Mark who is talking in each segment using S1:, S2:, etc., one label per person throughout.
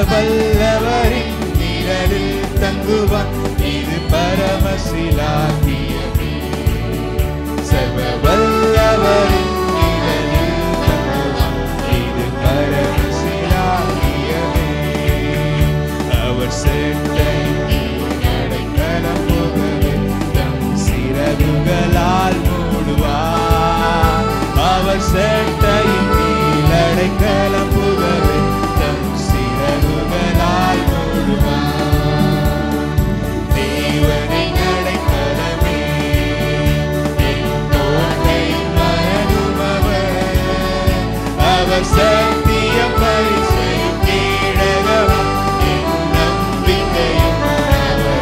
S1: வல்லவரின் நிழலில் தங்குவான் இது பரமசிலாக்கியமே சர்வ வல்லவரின் நிழலில் தங்குவான் இது பரமசிலாக்கியமே அவர் செட்டை அடைக்கலம் புகவே தம் சிறகுகளால் மூடுவார் அவர் செட்டையின் கீழ் அடைக்கலம் புகவே தம் சிறகுகளால் மூடுவார் தேவனின் அடைக்கலமே என் கோட்டை மரணும் அவர் அவர் சத்தியம் பரிசையும் கேடகமும் என் நம்பிக்கையும் அவரே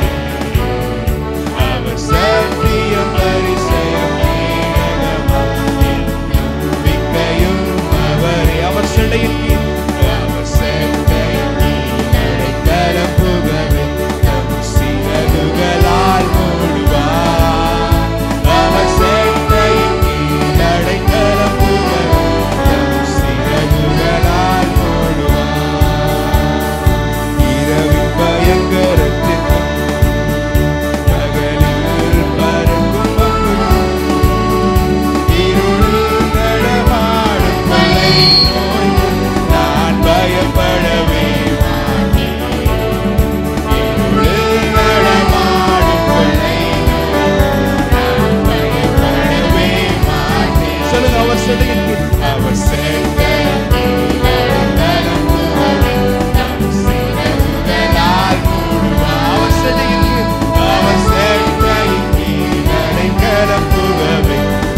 S1: அவர் சத்தியம் பரிசையும் கேடகமும் என் நம்பிக்கையும் அவரே அவர் சடையின் கீழ் அவர் சடையின் கீழ் அடைக்கலம் புகவே தம் சிறகுகளால் மூடுவார் அவர் சடையின் கீழ் அடைக்கலம் புகவே தம் சிறகுகளால் மூடுவார் இரவின் பயங்கரத்திற்கும் பகலில் பறக்கும் பங்கும் இருளில் நடமாடும் கொள்ளை நோய்க்கும் நான் பயப்படவே மாட்டேன். இருளில் நடமாடும் கொள்ளை நோய்க்கும் நான் பயப்படவே மாட்டேன். சொல்லுங்க அவர் செல்லையின் கீழ். அவர் செல்லையின் கீழ் அடைக்கலம் புகவே தம் சிறகுகளால் மூடுவார். அவர் செல்லையின் கீழ். அவர் செல்லையின் கீழ் அடைக்கலம் புகவே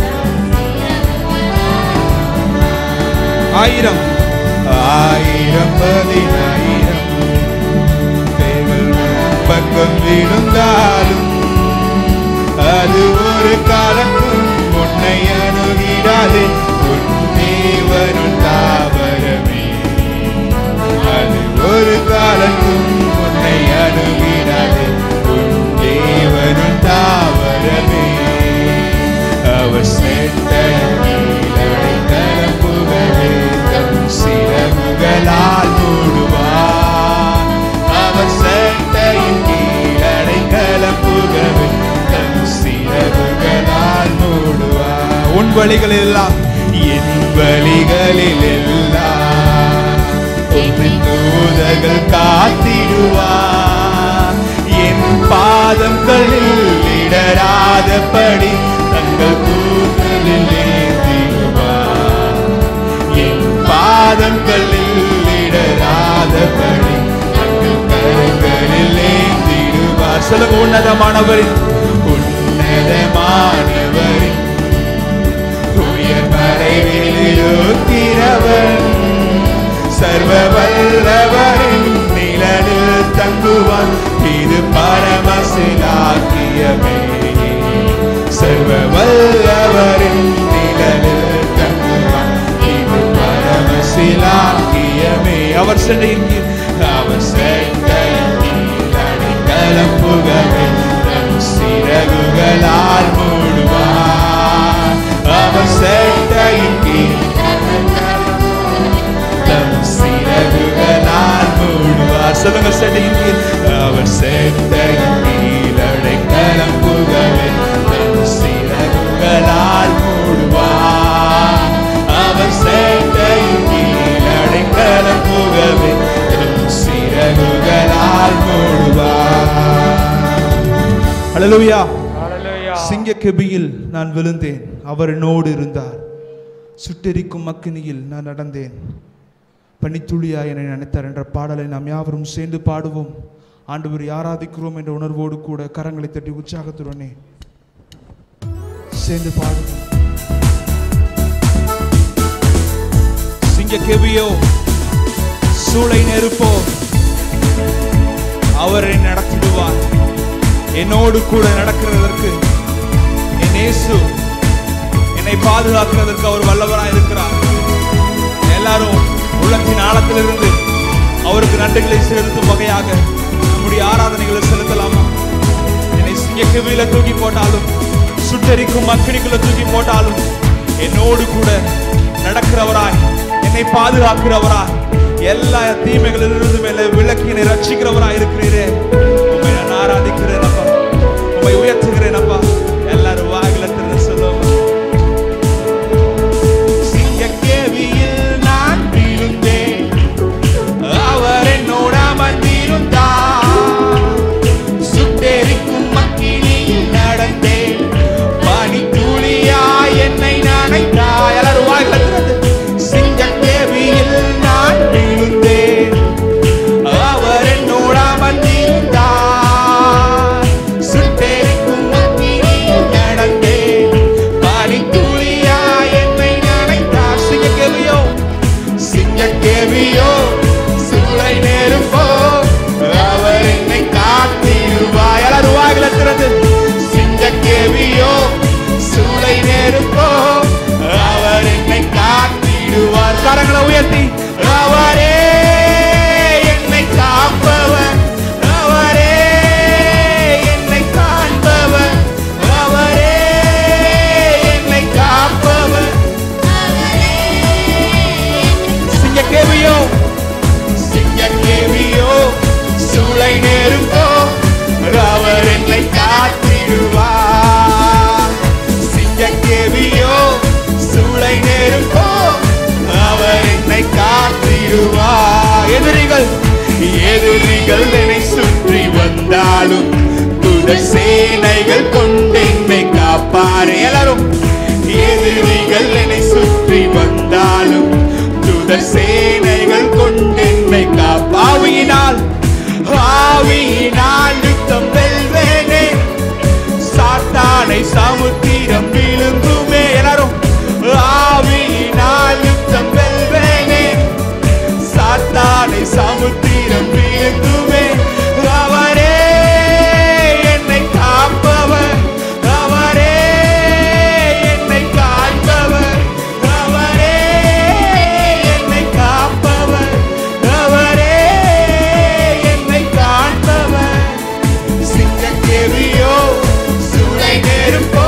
S1: ஆயிரம் ஆயிரம் பதினாயிரம் பேர்கள் பக்கம் விழுந்தாலும் அது ஒரு காலத்தும் உன்னை அணுகிடாதே உன் தேவனும் தாவரமே அது ஒரு காலத்தும் உன்னை அணுகிடாதே உன் தேவனும் தாவரமே அவர் செட்டையிலடை கலப்புகவே தம் சிறகுகளால் மூடுவார் அவர் செட்டையின் கீழடை கலப்புகவே தம் சிறகுகளால் மூடுவார் உன் வழிகளில் எல்லாம் என் வழிகளில் எல்லாம் உன் தூதர்கள் காத்திடுவார் என் பாதங்களில் இடராதபடி தங்கள் கூந்தலில் ஏந்திடுவார் என் பாதங்களில் இடராதபடி தங்கள் கரங்களில் ஏந்திடுவார் சொல்லுங்க உன்னதமானவரின் உன்னதமானவரின் உயர் மறைவில் இருக்கிறவன் சர்வ வல்லவரின் நிழலில் தங்குவான் இது பரமசிலாக்கியமே சர்வ வல்லவரின் நிழலில் தங்குவான் இது பரமசிலாக்கியமே அவர் சென்னையின் கீழ் அவர் சென்னையின் கீழ் அடைக்கலம் புகவே தம் சிறகுகளால் மூடுவார் அவர் சென்னையின் கீழ் தம் சிறகுகளால் மூடுவார் சொல்லுங்க செட்டையின் கீழ் அவர் செட்டையின் கீழ் அடைக்கலம் புகவே தம் சிறகுகளால் மூடுவார் அவர் செட்டையின் கீழ் அடைக்கலம் புகவே தம் சிறகுகளால் மூடுவார் ஹalleluya சிங்க கெபியில் நான் விழுந்தேன் அவர் என்னோடு இருந்தார் சுட்டெரிக்கும் அக்கினியில் நான் நடந்தேன் பனித்துளியா என்னை நினைத்தார் என்ற பாடலை நாம் யாவரும் சேர்ந்து பாடுவோம் ஆண்டவரை ஆராதிக்கிறோம் என்ற உணர்வோடு கூட கரங்களை தட்டி உற்சாகத்துடனே சேர்ந்து பாடுவோம் சிங்க கெபியோ சூளை நெருப்போ அவரை நடத்திடுவார் என்னோடு கூட நடக்கிறதற்கு என் இயேசு என்னை பாதுகாக்கிறதற்கு அவர் வல்லவராய் இருக்கிறார் எல்லாரும் உள்ளத்தின் ஆழத்திலிருந்து அவருக்கு நன்றிகளை செலுத்தும் வகையாக நம்முடைய ஆராதனைகளை செலுத்தலாமா என்னை சிங்கக்கவியில தூக்கி போட்டாலும் சுட்டரிக்கும் அக்கினிக்குள்ள தூக்கி போட்டாலும் என்னோடு கூட நடக்கிறவராய் என்னை பாதுகாக்கிறவராய் எல்லா தீமைகளிலிருந்து மேல விளக்கினை ரட்சிக்கிறவராய் இருக்கிறீரே உண்மை நான் ஆராதிக்கிறேன் அப்பா உண்மை உயர்த்துகிறேன் அப்பா எல்லாரும் வாயில திறந்து சொல்லுவோம் சிங்கக்கேவியில் நான் விழுந்தேன் அவர் என்னோட அமர்ந்திருந்தார் சுட்டெரிக்கும் மக்கினியில் நடந்தேன் பனித்துளியா என்னை நனைத்தாய் எல்லாரும் வாயில திறந்து சிங்கக்கேவியில் நான் விழுந்தேன் அவர் என்னோட அமர்ந்திருந்தார் சுட்டெரிக்கும் மக்கினியில் நடந்தேன் பனித்துளியா என்னை நனைத்தார் சிங்கக்கேவியோ சிங்கக்கேவியோ சூளை நெருப்போ அவர் என்னை காத்திடுவாய் எல்லாரும் வாயில திறந்து சிங்கக்கேவியோ சூளை நெருப்போ அவர் என்னை காத்திடுவார் கரங்களை உயர்த்தி அவரே என்னை காப்பவர் அவரே என்னை காண்பவர் அவரே என்னை காப்பவர் சிங்கக்கேவியோ சிங்கக்கேவியோ சூளை நெருப்போ அவர் என்னை காத்திடுவார் சிங்கக்கேவியோ சூளை நெருப்போ அவர் என்னை காத்திடுவார் எதிரிகள் எதிரிகள் என்னை சுற்றி வந்தாலும் துத சேனைகள் கொண்டு என்னை காப்பார் எல்லாரும் எதிரிகள் என்னை சுற்றி வந்தாலும் துத சேனைகள் கொண்டு என்னை காப்பாவியினால் ஆவியினால் யுத்தம் வெல்வேனே சாத்தானை சமுத்திரம் விழுங்குமே எல்லாரும் ஆவியினால் யுத்தம் வெல்வேனே சாத்தானை சமுத்திரம் விழுங்குமே அவரே என்னை காப்பவர் அவரே என்னை காண்பவர் அவரே என்னை காப்பவர் அவரே என்னை காண்பவர் சிங்கக்கேவியோ சூளை நெருப்போ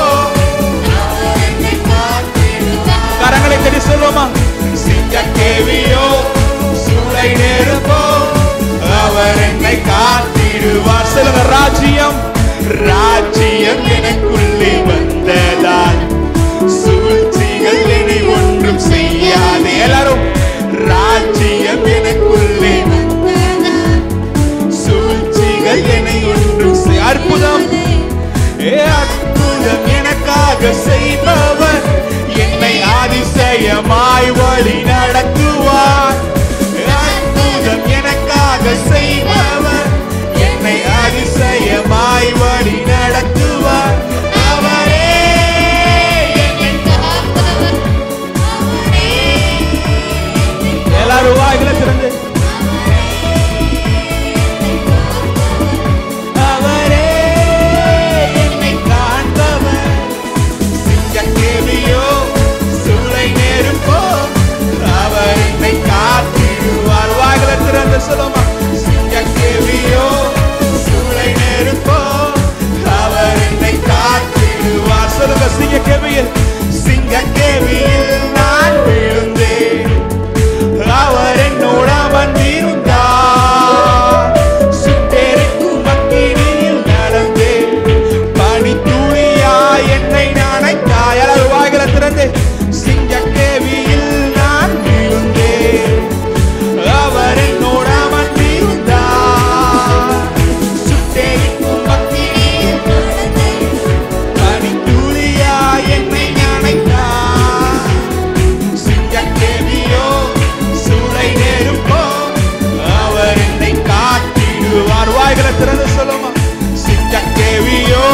S1: கரங்களை தட்டி சொல்லுவோமா சிங்கக்கேவியோ சூளை நெருப்போ அவர் என்னை காத்திடுவார் சொல்லுங்க ராஜ்யம் ராஜ்யம் எனக்குள்ளே வந்ததால் சூழ்ச்சிகள் என்னை ஒன்றும் செய்யாது எல்லாரும் ராஜ்யம் எனக்குள்ளே சூழ்ச்சிகள் என்னை ஒன்றும் செய் அற்புதம் ஏ அற்புதம் எனக்காக செய்பவர் என்னை அதிசயமாய் வழி நடத்துவார் அற்புதம் எனக்காக செய்பவர் என்னை அதிசயமாய் வழி நடத்துவார் அவரே என்னை எல்லாரும் வாய்களை திறந்து அவரே என்னை காண்பவர் சிங்கக்கேவியோ சூளை நெருப்போ அவர் என்னை காத்திடுவார் வாய்களை திறந்து சொல்லுமா சிங்கக்கேவியோ சூளை நெருப்போ அவர் என்னை காத்திடுவார் சொல்லுங்க சிங்கக்கேவியில் சிங்கக்கேவியில் நான் விழுந்தேன் அவர் என்னோட வந்திருந்தார் சுட்டெரிக்கும் அக்கினியில் நடந்தேன் பனித்துளியா என்னை நனைத்தாய் எல்லாரும் வாய்களை திறந்து சிங்கக்கேவியில் நான் விழுந்தேன் அவர் என்னோட வந்திருந்தார் சுட்டெரிக்கும் அக்கினியில் பனித்துளியா என்னை நனைத்தார் சிங்கக்கேவியோ சூளை நெருப்போ அவர் என்னை காத்திடுவார் வாய்களை திறந்து சொல்லுமா சிங்கக்கேவியோ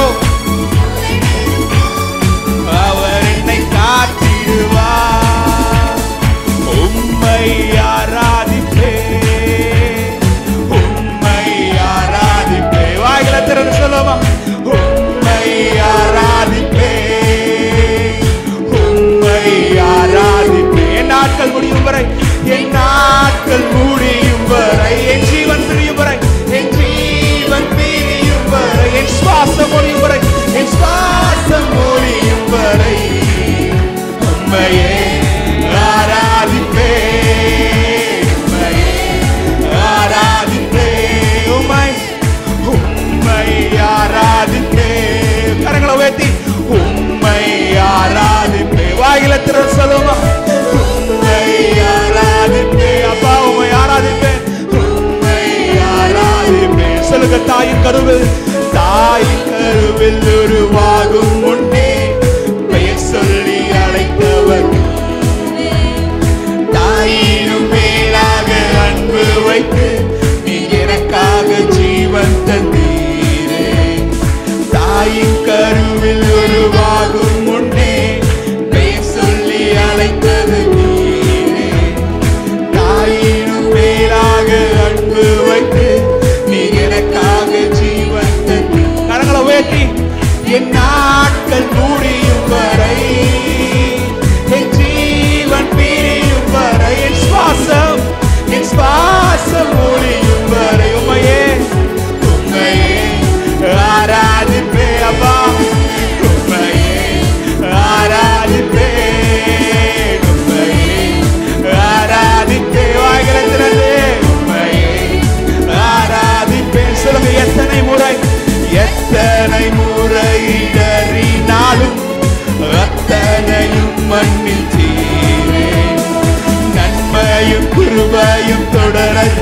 S1: அவர் என்னை காத்திடுவார் உம்மை ஆராதிப்பே உம்மை ஆராதிப்பே வாய்களை திறந்து சொல்லுமா உம்மை ஆராதிப்பே உம்மை ஆராதிப்பே என் நாட்கள் முடியும் வரை என் நாட்கள் முடியும் வரை என் ஜீவன் பிரியும் வரை என் ஜீவன் பிரியும் வரை என் சுவாசம் முடியும் வரை என் சுவாசம் முடியும் வரை உம்மையே ஆராதிப்பே உம்மையே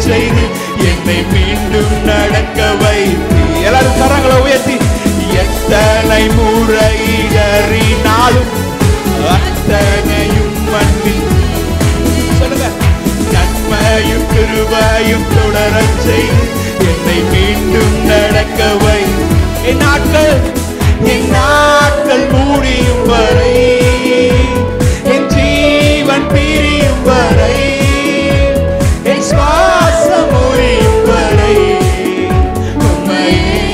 S1: செய்து என்னை மீண்டும் நடக்க வைத்து எல்லாரும் கரங்களை உயர்த்தி எத்தனை முறை இடறினாலும் அத்தனையும் மண்ணில் சொல்லுங்க நன்மையும் கிருபையும் தொடரச் செய்து என்னை மீண்டும் நடக்க வை என் நாட்கள் என் நாட்கள் முடியும் வரை என் ஜீவன் பிரியும் வரை என் சுவாசம் முடியும் வரை உம்மையே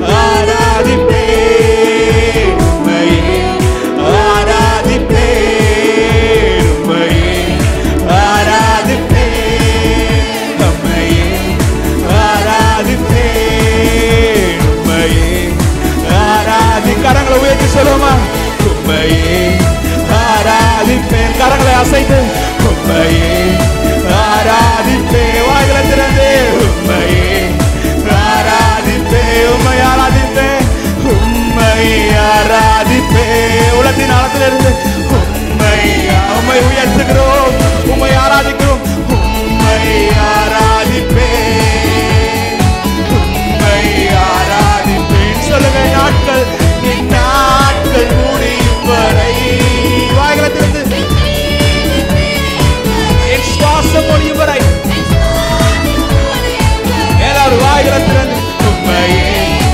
S1: ஆராதிப்பேன் உம்மையே ஆராதிப்பேன் உம்மையே ஆராதிப்பேன் உம்மையே ஆராதிப்பேன் உம்மையே ஆராதி கரங்களை உயர்த்தி சொல்லுவோமா உம்மையே ஆராதிப்பேன் கரங்களை அசைத்து உம்மையே ஆராதிப்பேன் வாய்களை திறந்து உம்மையே ஆராதிப்பேன் உம்மை ஆராதிப்பேன் உம்மை ஆராதிப்பேன் உலகத்தின் ஆழத்திலிருந்து உம்மை உம்மை உயர்த்துகிறோம் உம்மை ஆராதிக்கிறோம் உம்மை ஆராதிப்பேன் உம்மை ஆராதிப்பேன் சொல்லுங்க நாட்கள் என் நாட்கள் முடியும் வரை வாய்களை திறந்து என் சுவாசம் முடியும் வரை எல்லாரும் வாய்களை திறந்து உம்மையே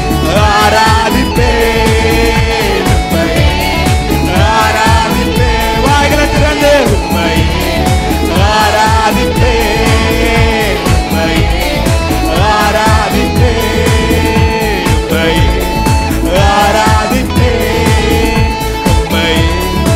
S1: ஆராதிப்பேன் உம்மையே ஆராதிப்பேன் வாய்களை திறந்து உம்மையே ஆராதிப்பேன் உம்மையே ஆராதிப்பேன் உம்மையே ஆராதிப்பேன் உம்மையே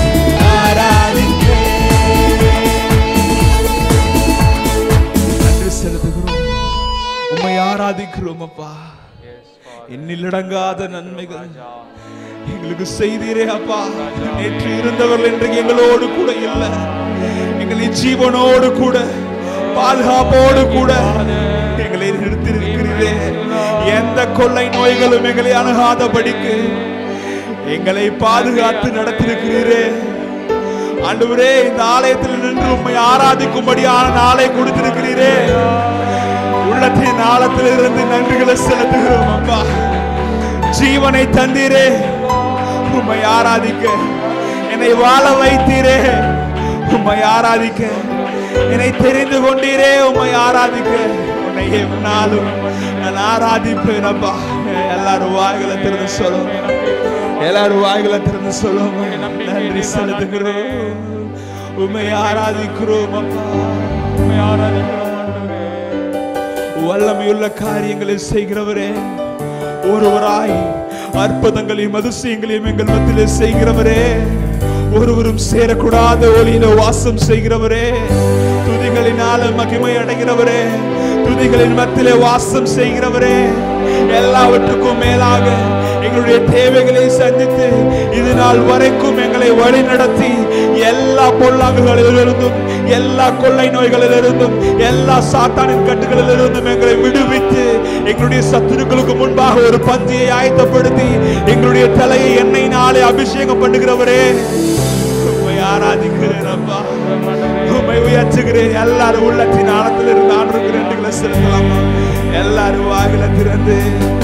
S1: ஆராதிப்பேன் நன்றி செலுத்துகிறோம் உம்மை ஆராதிக்கிறோம் அப்பா எண்ணிலடங்காத நன்மைகள் எங்களுக்கு செய்தீரே அப்பா நேற்று இருந்தவர்கள் இன்றைக்கு எங்களோடு கூட இல்லை எங்களை ஜீவனோடு கூட பாதுகாப்போடு கூட எங்களை நிறுத்திருக்கிறீரே எந்த கொள்ளை நோய்களும் எங்களை அணுகாதபடிக்கு எங்களை பாதுகாத்து நடத்திருக்கிறீரே ஆண்டவரே இந்த ஆலயத்தில் நின்று உம்மை ஆராதிக்கும்படியான நாளை கொடுத்திருக்கிறீரே உள்ளத்தின் ஆழத்தில் இருந்து நன்றிகளை செலுத்துகிறோம் அப்பா ஜீவனை தந்தீரே உம்மை ஆராதிக்க என்னை வாழ வைத்தீரே உம்மை ஆராதிக்க என்னை தெரிந்து கொண்டீரே உம்மை ஆராதிக்க உன்னை என்னாலும் நான் ஆராதிப்பேன் அப்பா எல்லாரும் வாய்களை திறந்து சொல்லுங்க எல்லாரும் வாய்களை திறந்து சொல்லுங்க நன்றி செலுத்துகிறோம் உம்மை ஆராதிக்கிறோம் அப்பா உம்மை ஆராதிக்கிறோம் ஆண்டவரே. வல்லமையுள்ள காரியங்களை செய்கிறவரே ஒருவராய் அற்புதங்களையும் அதிசயங்களையும் எங்கள் மத்தியிலே செய்கிறவரே ஒருவரும் சேரக்கூடாத ஒளியில வாசம் செய்கிறவரே துதிகளினால மகிமை அடைகிறவரே துதிகளின் மத்தியிலே வாசம் செய்கிறவரே எல்லாவற்றுக்கும் மேலாக எங்களுடைய தேவைகளை சந்தித்து இது நாள் வரைக்கும் எங்களை வழி நடத்தி எல்லா பொல்லாங்குகளிலிருந்தும் எல்லா கொள்ளை நோய்களிலிருந்தும் எல்லா சாத்தானின் கட்டுகளிலிருந்தும் எங்களை விடுவித்து எங்களுடைய சத்துருக்களுக்கு முன்பாக ஒரு பந்தியை ஆயத்தப்படுத்தி எங்களுடைய தலையை எண்ணெயினாலே அபிஷேகம் பண்ணுகிறவரே உம்மை ஆராதிக்கிறேன் அப்பா உம்மை உயர்த்துகிறேன் எல்லாரும் உள்ளத்தின் ஆழத்தில் இருந்து ஆண்டுக்கு ரெண்டுகளை செலுத்தலாமா எல்லாரும் வாயில திறந்து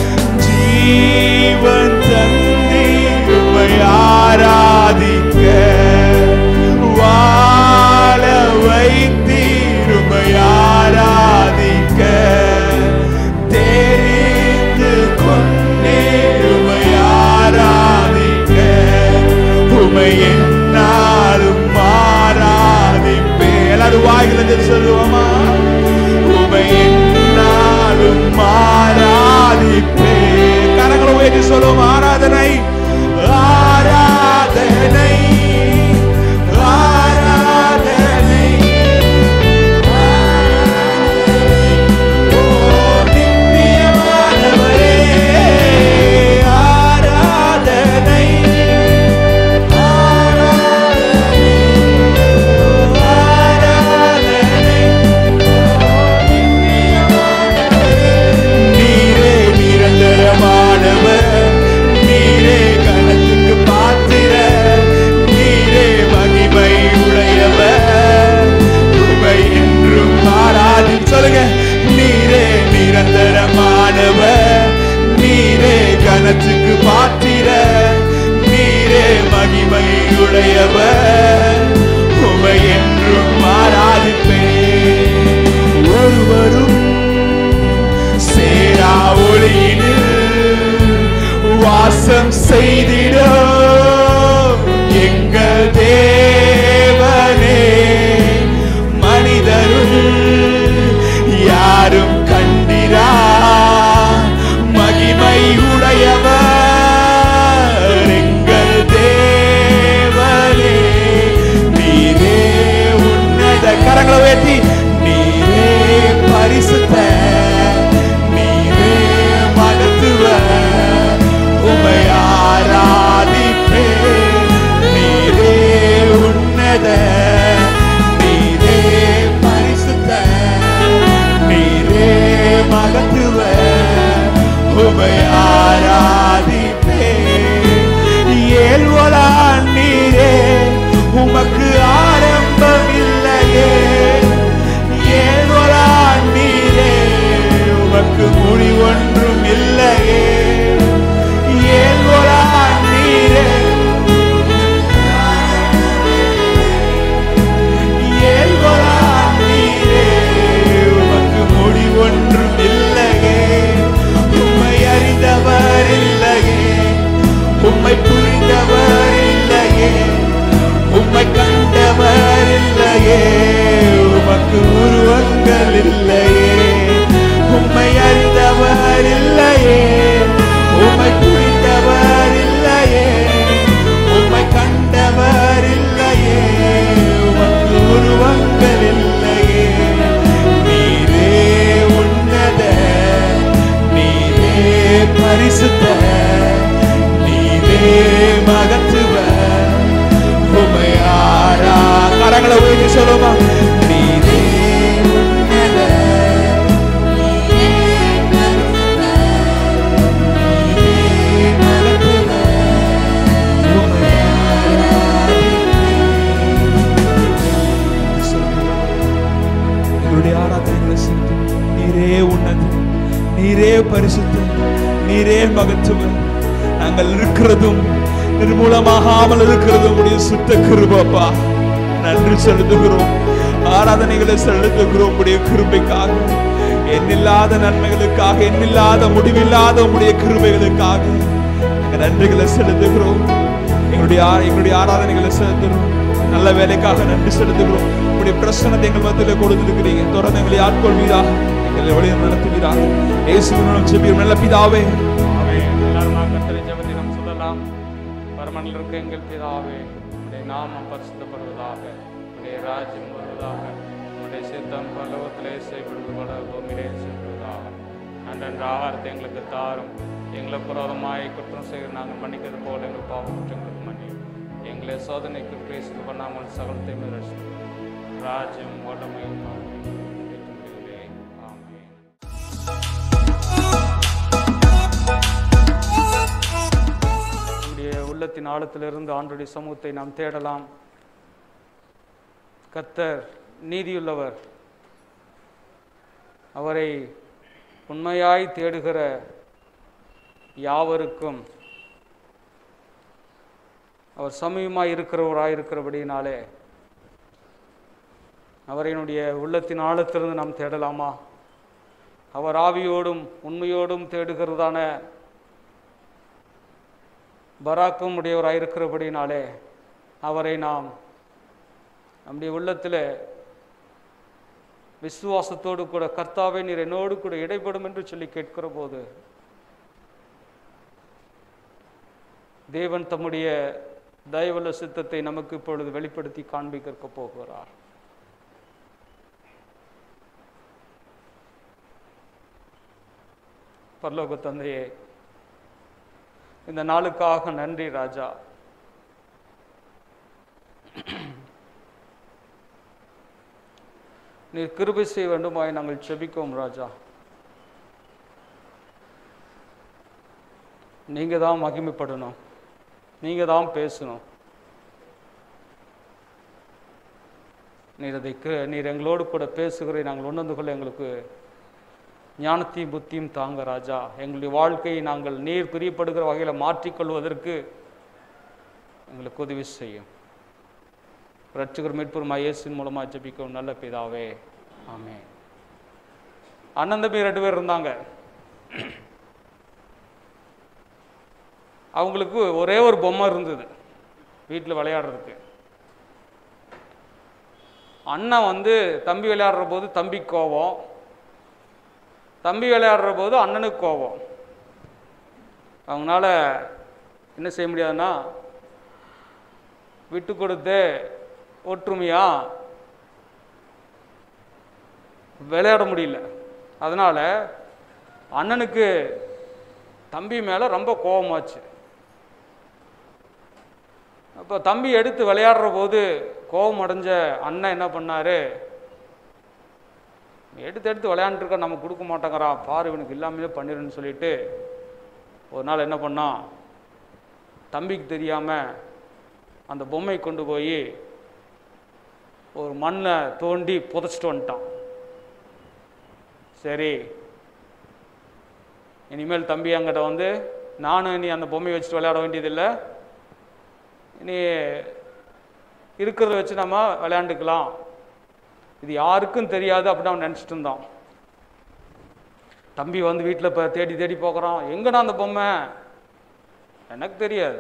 S1: ஜீவன் தந்தி உம்மை ஆராதிக்க வாழ வைத்தீர் உம்மை ஆராதிக்க தெரிந்து கொண்டீர் உம்மை ஆராதிக்க உமை என்னாலும் மாறாதிப்பே எல்லாரும் வாயிலிருந்து சொல்லுவோமா உமை என்னாலும் மாறாதிப்பே கரங்களை உயர்த்தி சொல்லுவோம் ஆராதனை ஆராதனை ஆராதனை உடையவர் உமை என்றும் ஆராதிப்பேன் ஒருவரும் சேரா ஒளியினில் வாசம் செய்திட எங்கள் தேவனே மனிதருள் யாரும் கண்டிரா மகிமை உடையவர் எங்கள் தேவனே நீரே உன்னத கரங்களை உயர்த்தி நீரே பரிசுத்த நீரே மகத்துவ உமை ஆராதிப்பே நீரே உன்னத நீரே பரிசுத்த நீரே மகத்துவ உமை ஆராதிப்பே ஏழ்வலா நீரே உமக்கு ஆரம்பம் இல்லையே ஏழ்வலா நீரே உமக்கு முடிவொன்றும் இல்லையே ஏழ்வலா நீரே ஏழ்வலா நீரே உமக்கு முடிவொன்றும் இல்லையே உம்மை அறிந்தவர் இல்லையே உம்மை புரிந்தவர் இல்லையே உம்மை கண்டவர் இல்லையே உமக்கு உருவங்கள் இல்லையே உம்மை அறிந்தவர் இல்லையே உம்மை புரிந்தவர் இல்லையே உம்மை கண்டவர் இல்லையே உமக்கு உருவங்கள் இல்லையே நீரே உன்னத நீரே பரிசுத்த நீரே மகத்துவ உமையாரா கரங்களை உயர்த்தி சொல்லுமா நீரே உன்னத நீரே மகத்துவ எங்களுடைய ஆராதனைகளை செலுத்து நீரே உன்னது நீரே பரிசுத்த நீரே மகத்துவம் நாங்கள் இருக்கிறதும் நிர்மூலமாகாமல் இருக்கிறதும் உடைய சுத்த கிருபப்பா நன்றி செலுத்துகிறோம் ஆராதனைகளை செலுத்துகிறோம் உடைய கிருபைக்காக எண்ணில்லாத நன்மைகளுக்காக எண்ணில்லாத முடிவில்லாத உடைய கிருபைகளுக்காக நாங்கள் நன்றிகளை செலுத்துகிறோம் எங்களுடைய ஆ- எங்களுடைய ஆராதனைகளை செலுத்துகிறோம் நல்ல வேலைக்காக நன்றி செலுத்துகிறோம் உங்களுடைய பிரசனத்தை எங்கள் மத்தியில் கொடுத்திருக்கிறீங்க தொடர்ந்து எங்களை ஆட்கொள்வீராக எங்களை வழியை நடத்துவீராக இயேசுவின் செபியும் நல்ல பிதாவே
S2: ஆமென். எல்லாரும் நாம் கர்த்தரை ஜெபத்தை நாம் சொல்லலாம் பரமனில் இருக்க எங்கள் பிதாவே உடைய நாமம் பரிசுத்தப்படுவதாக உடைய ராஜ்யம் வருவதாக உடைய சித்தம் பல்லவத்திலே செய்யப்படுவது போல பூமியிலே செய்யப்படுவதாக அன்றன்று ஆகாரத்தை எங்களுக்கு தாரும் எங்களை புரோதமாய் குற்றம் செய்கிற நாங்கள் மன்னிக்கிறது போல எங்கள் பாவம் குற்றங்களுக்கு மன்னி எங்களை சோதனைக்கு பேசுது பண்ணாமல் சகலத்தை ரசிக்கும் ராஜ்யம் வல்லமை ஆமென் நம்முடைய உள்ளத்தின் ஆழத்திலிருந்து ஆண்டுடைய சமூகத்தை நாம் தேடலாம் கர்த்தர் நீதியுள்ளவர் அவரை உண்மையாய் தேடுகிற யாவருக்கும் அவர் சமயமாய் இருக்கிறவராய் இருக்கிறபடினாலே அவரினுடைய உள்ளத்தின் ஆழத்திலிருந்து நாம் தேடலாமா அவர் ஆவியோடும் உண்மையோடும் தேடுகிறதான பராக்கும் உடையவராய் இருக்கிறபடினாலே அவரை நாம் நம்முடைய உள்ளத்தில் விசுவாசத்தோடு கூட கர்த்தாவே நீர் என்னோடு கூட இடைப்படும் என்று சொல்லி கேட்கிற போது தேவன் தம்முடைய தயவுள்ள சித்தத்தை நமக்கு இப்பொழுது வெளிப்படுத்தி காண்பிக்க போகிறார் பரலோக தந்தையே இந்த நாளுக்காக நன்றி ராஜா நீர் கிருபை செய்ய வேண்டுமாய் நாங்கள் செபிக்கோம் ராஜா நீங்க தான் மகிமைப்படணும் நீங்க தான் பேசணும் நீர் அதை கு- நீர் எங்களோடு கூட பேசுகிற நாங்கள் உணர்ந்து கொள்ள எங்களுக்கு ஞானத்தையும் புத்தியும் தாங்க ராஜா எங்களுடைய வாழ்க்கையை நாங்கள் நீர் பிரியப்படுகிற வகையில் மாற்றிக்கொள்வதற்கு எங்களுக்கு உதவி செய்யும் ரட்சகர் மீட்புரும் இயேசுவின் மூலமாக ஜெபிக்கும் நல்ல பிதாவே ஆமே அண்ணன் தம்பி ரெண்டு பேர் இருந்தாங்க அவங்களுக்கு ஒரே ஒரு பொம்மை இருந்தது வீட்டில் விளையாடுறதுக்கு அண்ணன் வந்து தம்பி விளையாடுற போது தம்பி கோவம் தம்பி விளையாடுற போது அண்ணனுக்கு கோவம் அவங்களால என்ன செய்ய முடியாதுன்னா விட்டு கொடுத்து ஒற்றுமையா விளையாட முடியல அதனால அண்ணனுக்கு தம்பி மேலே ரொம்ப கோபமாச்சு அப்போ தம்பி எடுத்து விளையாடுற போது கோபம் அடைஞ்ச அண்ணன் என்ன பண்ணாரு எடுத்து எடுத்து விளையாண்டுருக்க நம்ம கொடுக்க மாட்டேங்கிறான் பாரு இவனுக்கு இல்லாமலே பண்ணிடுன்னு சொல்லிட்டு ஒரு நாள் என்ன பண்ணான் தம்பிக்கு தெரியாமல் அந்த பொம்மை கொண்டு போய் ஒரு மண்ணை தோண்டி புதைச்சிட்டு வந்துட்டான் சரி இனிமேல் தம்பி என்கிட்ட வந்து நானும் நீ அந்த பொம்மையை வச்சுட்டு விளையாட வேண்டியதில்லை நீ இருக்கிறத வச்சு நம்ம விளையாண்டுக்கலாம் இது யாருக்கும் தெரியாது அப்படின்னு அவன் நினச்சிட்டு இருந்தான் தம்பி வந்து வீட்டில் இப்போ தேடி தேடி போகிறான் எங்கடா அந்த பொம்மை எனக்கு தெரியாது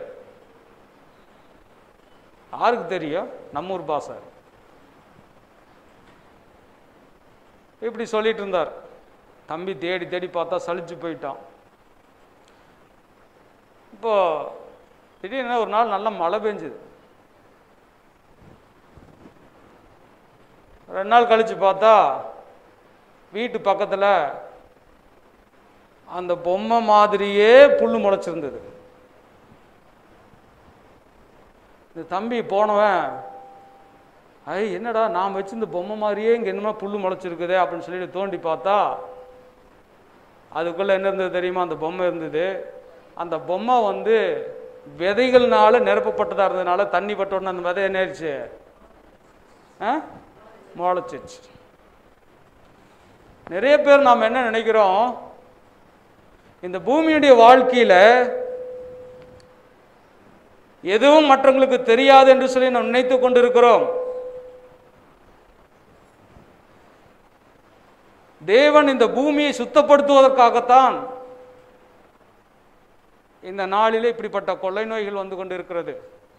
S2: யாருக்கு தெரியும் நம்ம ஊர் பாசை இப்படி சொல்லிட்டு இருந்தார் தம்பி தேடி தேடி பார்த்தா சலிச்சு போயிட்டான் இப்போ திடீர்னு ஒரு நாள் நல்ல மழை பெஞ்சுது ரெண்டு நாள் கழிச்சு பார்த்தா வீட்டு பக்கத்தில் அந்த பொம்மை மாதிரியே புல் முளைச்சிருந்தது இந்த தம்பி போனவன் ஐ என்னடா நான் வச்சிருந்த பொம்மை மாதிரியே இங்கே என்னமோ புல் முளைச்சிருக்குதே அப்படின்னு சொல்லிட்டு தோண்டி பார்த்தா அதுக்குள்ளே என்ன இருந்தது தெரியுமா அந்த பொம்மை இருந்தது அந்த பொம்மை வந்து விதைகள்னால நிரப்பப்பட்டதாக இருந்ததுனால தண்ணி பட்ட உடனே அந்த விதை என்ன ஆயிடுச்சு ஆ முளைச்சிச்சு நிறைய பேர் நாம் என்ன நினைக்கிறோம் இந்த பூமியுடைய வாழ்க்கையில் எதுவும் மற்றவங்களுக்கு தெரியாது என்று சொல்லி நாம் நினைத்து கொண்டிருக்கிறோம் தேவன் இந்த பூமியை சுத்தப்படுத்துவதற்காகத்தான் இந்த நாளிலே இப்படிப்பட்ட கொள்ளை நோய்கள் வந்து கொண்டிருக்கிறது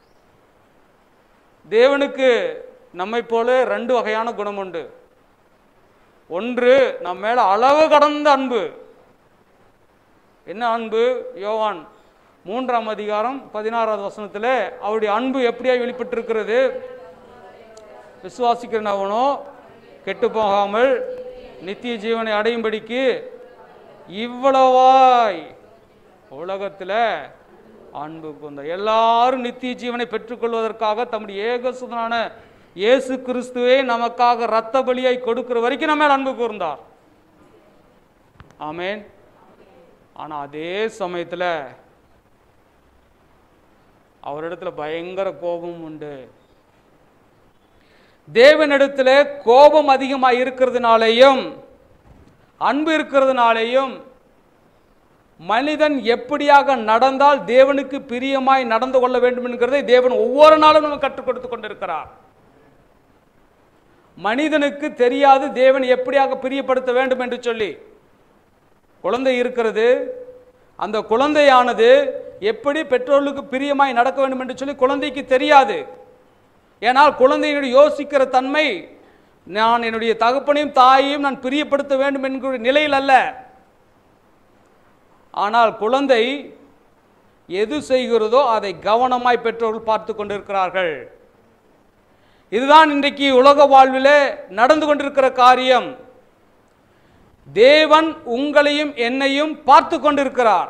S2: தேவனுக்கு நம்மை போல ரெண்டு வகையான குணம் உண்டு ஒன்று நம்ம மேல அளவு கடந்த அன்பு என்ன அன்பு யோவான் மூன்றாம் அதிகாரம் பதினாறாவது வசனத்தில் அவருடைய அன்பு எப்படியா வெளிப்பட்டிருக்கிறது விசுவாசிக்கிறவனோ கெட்டு போகாமல் நித்திய ஜீவனை அடையும்படிக்கு இவ்வளவாய் உலகத்தில் அன்பு கொண்ட எல்லாரும் நித்திய ஜீவனை பெற்றுக்கொள்வதற்காக தம்முடைய ஏகசுதனான இயேசு கிறிஸ்துவே நமக்காக இரத்த பலியாய் கொடுக்கிற வரைக்கும் நம்ம மேல் அன்பு கூர்ந்தார் ஆமேன் ஆனா அதே சமயத்தில் அவரிடத்துல பயங்கர கோபம் உண்டு தேவனிடத்துல கோபம் அதிகமாக இருக்கிறதுனாலேயும் அன்பு இருக்கிறதுனாலேயும் மனிதன் எப்படியாக நடந்தால் தேவனுக்கு பிரியமாய் நடந்து கொள்ள வேண்டும் என்கிறதை தேவன் ஒவ்வொரு நாளும் நம்ம கற்றுக் கொடுத்து கொண்டிருக்கிறார் மனிதனுக்கு தெரியாது தேவன் எப்படியாக பிரியப்படுத்த வேண்டும் என்று சொல்லி குழந்தை இருக்கிறது அந்த குழந்தையானது எப்படி பெற்றோர்களுக்கு பிரியமாய் நடக்க வேண்டும் என்று சொல்லி குழந்தைக்கு தெரியாது ஏனால் குழந்தையினுடைய யோசிக்கிற தன்மை நான் என்னுடைய தகப்பனையும் தாயையும் நான் பிரியப்படுத்த வேண்டும் என்கிற நிலையில் அல்ல ஆனால் குழந்தை எது செய்கிறதோ அதை கவனமாய் பெற்றோர்கள் பார்த்து கொண்டிருக்கிறார்கள் இதுதான் இன்றைக்கு உலக வாழ்விலே நடந்து கொண்டிருக்கிற காரியம் தேவன் உங்களையும் என்னையும் பார்த்து கொண்டிருக்கிறார்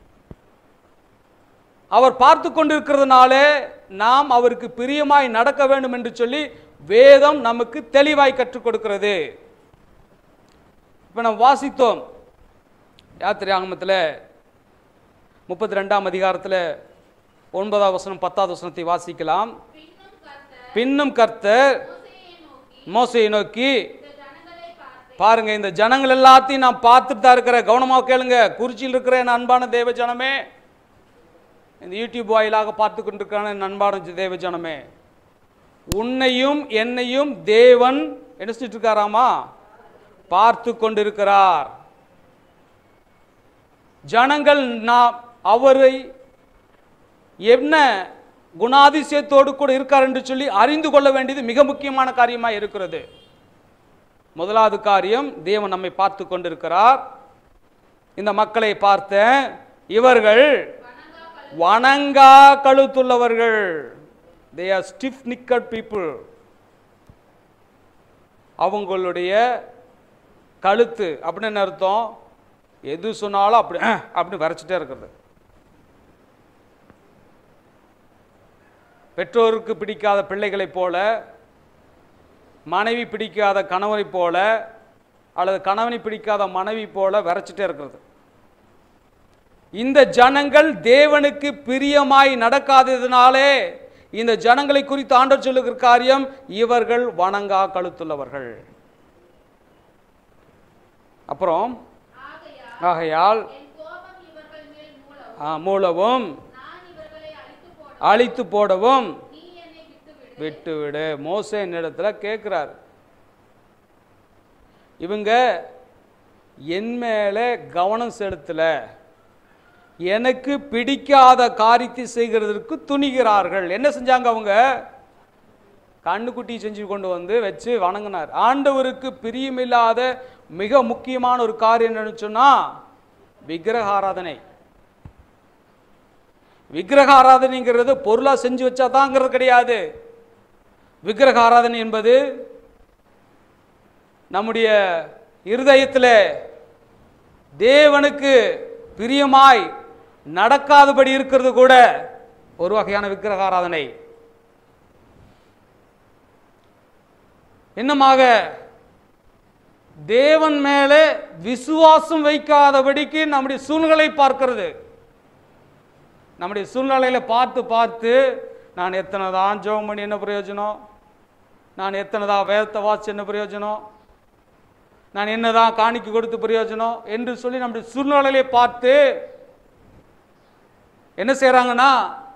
S2: அவர் பார்த்து கொண்டிருக்கிறதுனாலே நாம் அவருக்கு பிரியமாய் நடக்க வேண்டும் என்று சொல்லி வேதம் நமக்கு தெளிவாய் கற்றுக் கொடுக்கிறது இப்போ நம்ம வாசித்தோம் யாத்திரை ஆகமத்தில் முப்பத்தி ரெண்டாம் அதிகாரத்தில் ஒன்பதாம் வசனம் பத்தாவது வசனத்தை வாசிக்கலாம் பின்னும் கர்த்தர் மோசையை நோக்கி பாருங்க இந்த ஜனங்கள் எல்லாத்தையும் நான் பார்த்துட்டு தான் இருக்கிறேன் கவனமாக கேளுங்க குறிச்சியில் இருக்கிற என் அன்பான தேவ ஜனமே இந்த யூடியூப் வாயிலாக பார்த்து கொண்டிருக்கான என் அன்பான தேவ ஜனமே உன்னையும் என்னையும் தேவன் என்ன செஞ்சுட்டு இருக்காராமா பார்த்து கொண்டிருக்கிறார் ஜனங்கள் நாம் அவரை என்ன குணாதிசயத்தோடு கூட இருக்கார் என்று சொல்லி அறிந்து கொள்ள வேண்டியது மிக முக்கியமான காரியமாக இருக்கிறது முதலாவது காரியம் தேவன் நம்மை பார்த்து கொண்டிருக்கிறார் இந்த மக்களை பார்த்த இவர்கள் வணங்கா கழுத்துள்ளவர்கள் they are stiff necked people அவங்களுடைய கழுத்து அப்படின்னு என்ன அர்த்தம் எது சொன்னாலும் அப்படி அஹ், அப்படின்னு வரைச்சிட்டே இருக்கிறது பெற்றோருக்கு பிடிக்காத பிள்ளைகளைப் போல மனைவி பிடிக்காத கணவனைப் போல அல்லது கணவனை பிடிக்காத மனைவி போல வரைச்சிட்டே இருக்கிறது இந்த ஜனங்கள் தேவனுக்கு பிரியமாய் நடக்காததினாலே இந்த ஜனங்களை குறித்து ஆண்டவர் சொல்லுகிற காரியம் இவர்கள் வணங்கா கழுத்துள்ளவர்கள் அப்புறம்
S3: ஆகையால்
S2: ஆகையால்
S3: என் கோபம் இவர்கள் மேல் மூளவும்
S2: ஆ, மூலவும்
S3: நான் இவர்களை அழித்து போட
S2: அழித்து போடவும்
S3: நீ என்னை விட்டுவிடு
S2: விட்டு விடு மோசே இடத்துல கேட்குறார் இவங்க என் மேலே கவனம் செலுத்தல எனக்கு பிடிக்காத காரியத்தை செய்கிறதற்கு துணிகிறார்கள் என்ன செஞ்சாங்க அவங்க கண்ணுக்குட்டி செஞ்சு கொண்டு வந்து வச்சு வணங்கினார் ஆண்டவருக்கு பிரியமில்லாத மிக முக்கியமான ஒரு காரியம் என்னன்னு சொன்னா விக்கிரக ஆராதனை விக்கிரக ஆராதனைங்கிறது பொருளா செஞ்சு வச்சாதாங்கிறது கிடையாது விக்கிரக ஆராதனை என்பது நம்முடைய இருதயத்தில் தேவனுக்கு பிரியமாய் நடக்காதபடி இருக்கிறது கூட ஒரு வகையான விக்கிரக ஆராதனை இன்னமாக தேவன் மேலே விசுவாசம் வைக்காதபடிக்கு நம்முடைய சூழ்நிலை பார்க்கிறது நம்முடைய சூழ்நிலையில பார்த்து பார்த்து நான் எத்தனை தான் ஜெபம் பண்ணி என்ன பிரயோஜனம் நான் எத்தனை தான் வேதத்தை வாசி என்ன பிரயோஜனம் நான் என்னதான் காணிக்கை கொடுத்து பிரயோஜனம் என்று சொல்லி நம்முடைய சூழ்நிலையை பார்த்து என்ன செய்றாங்கன்னா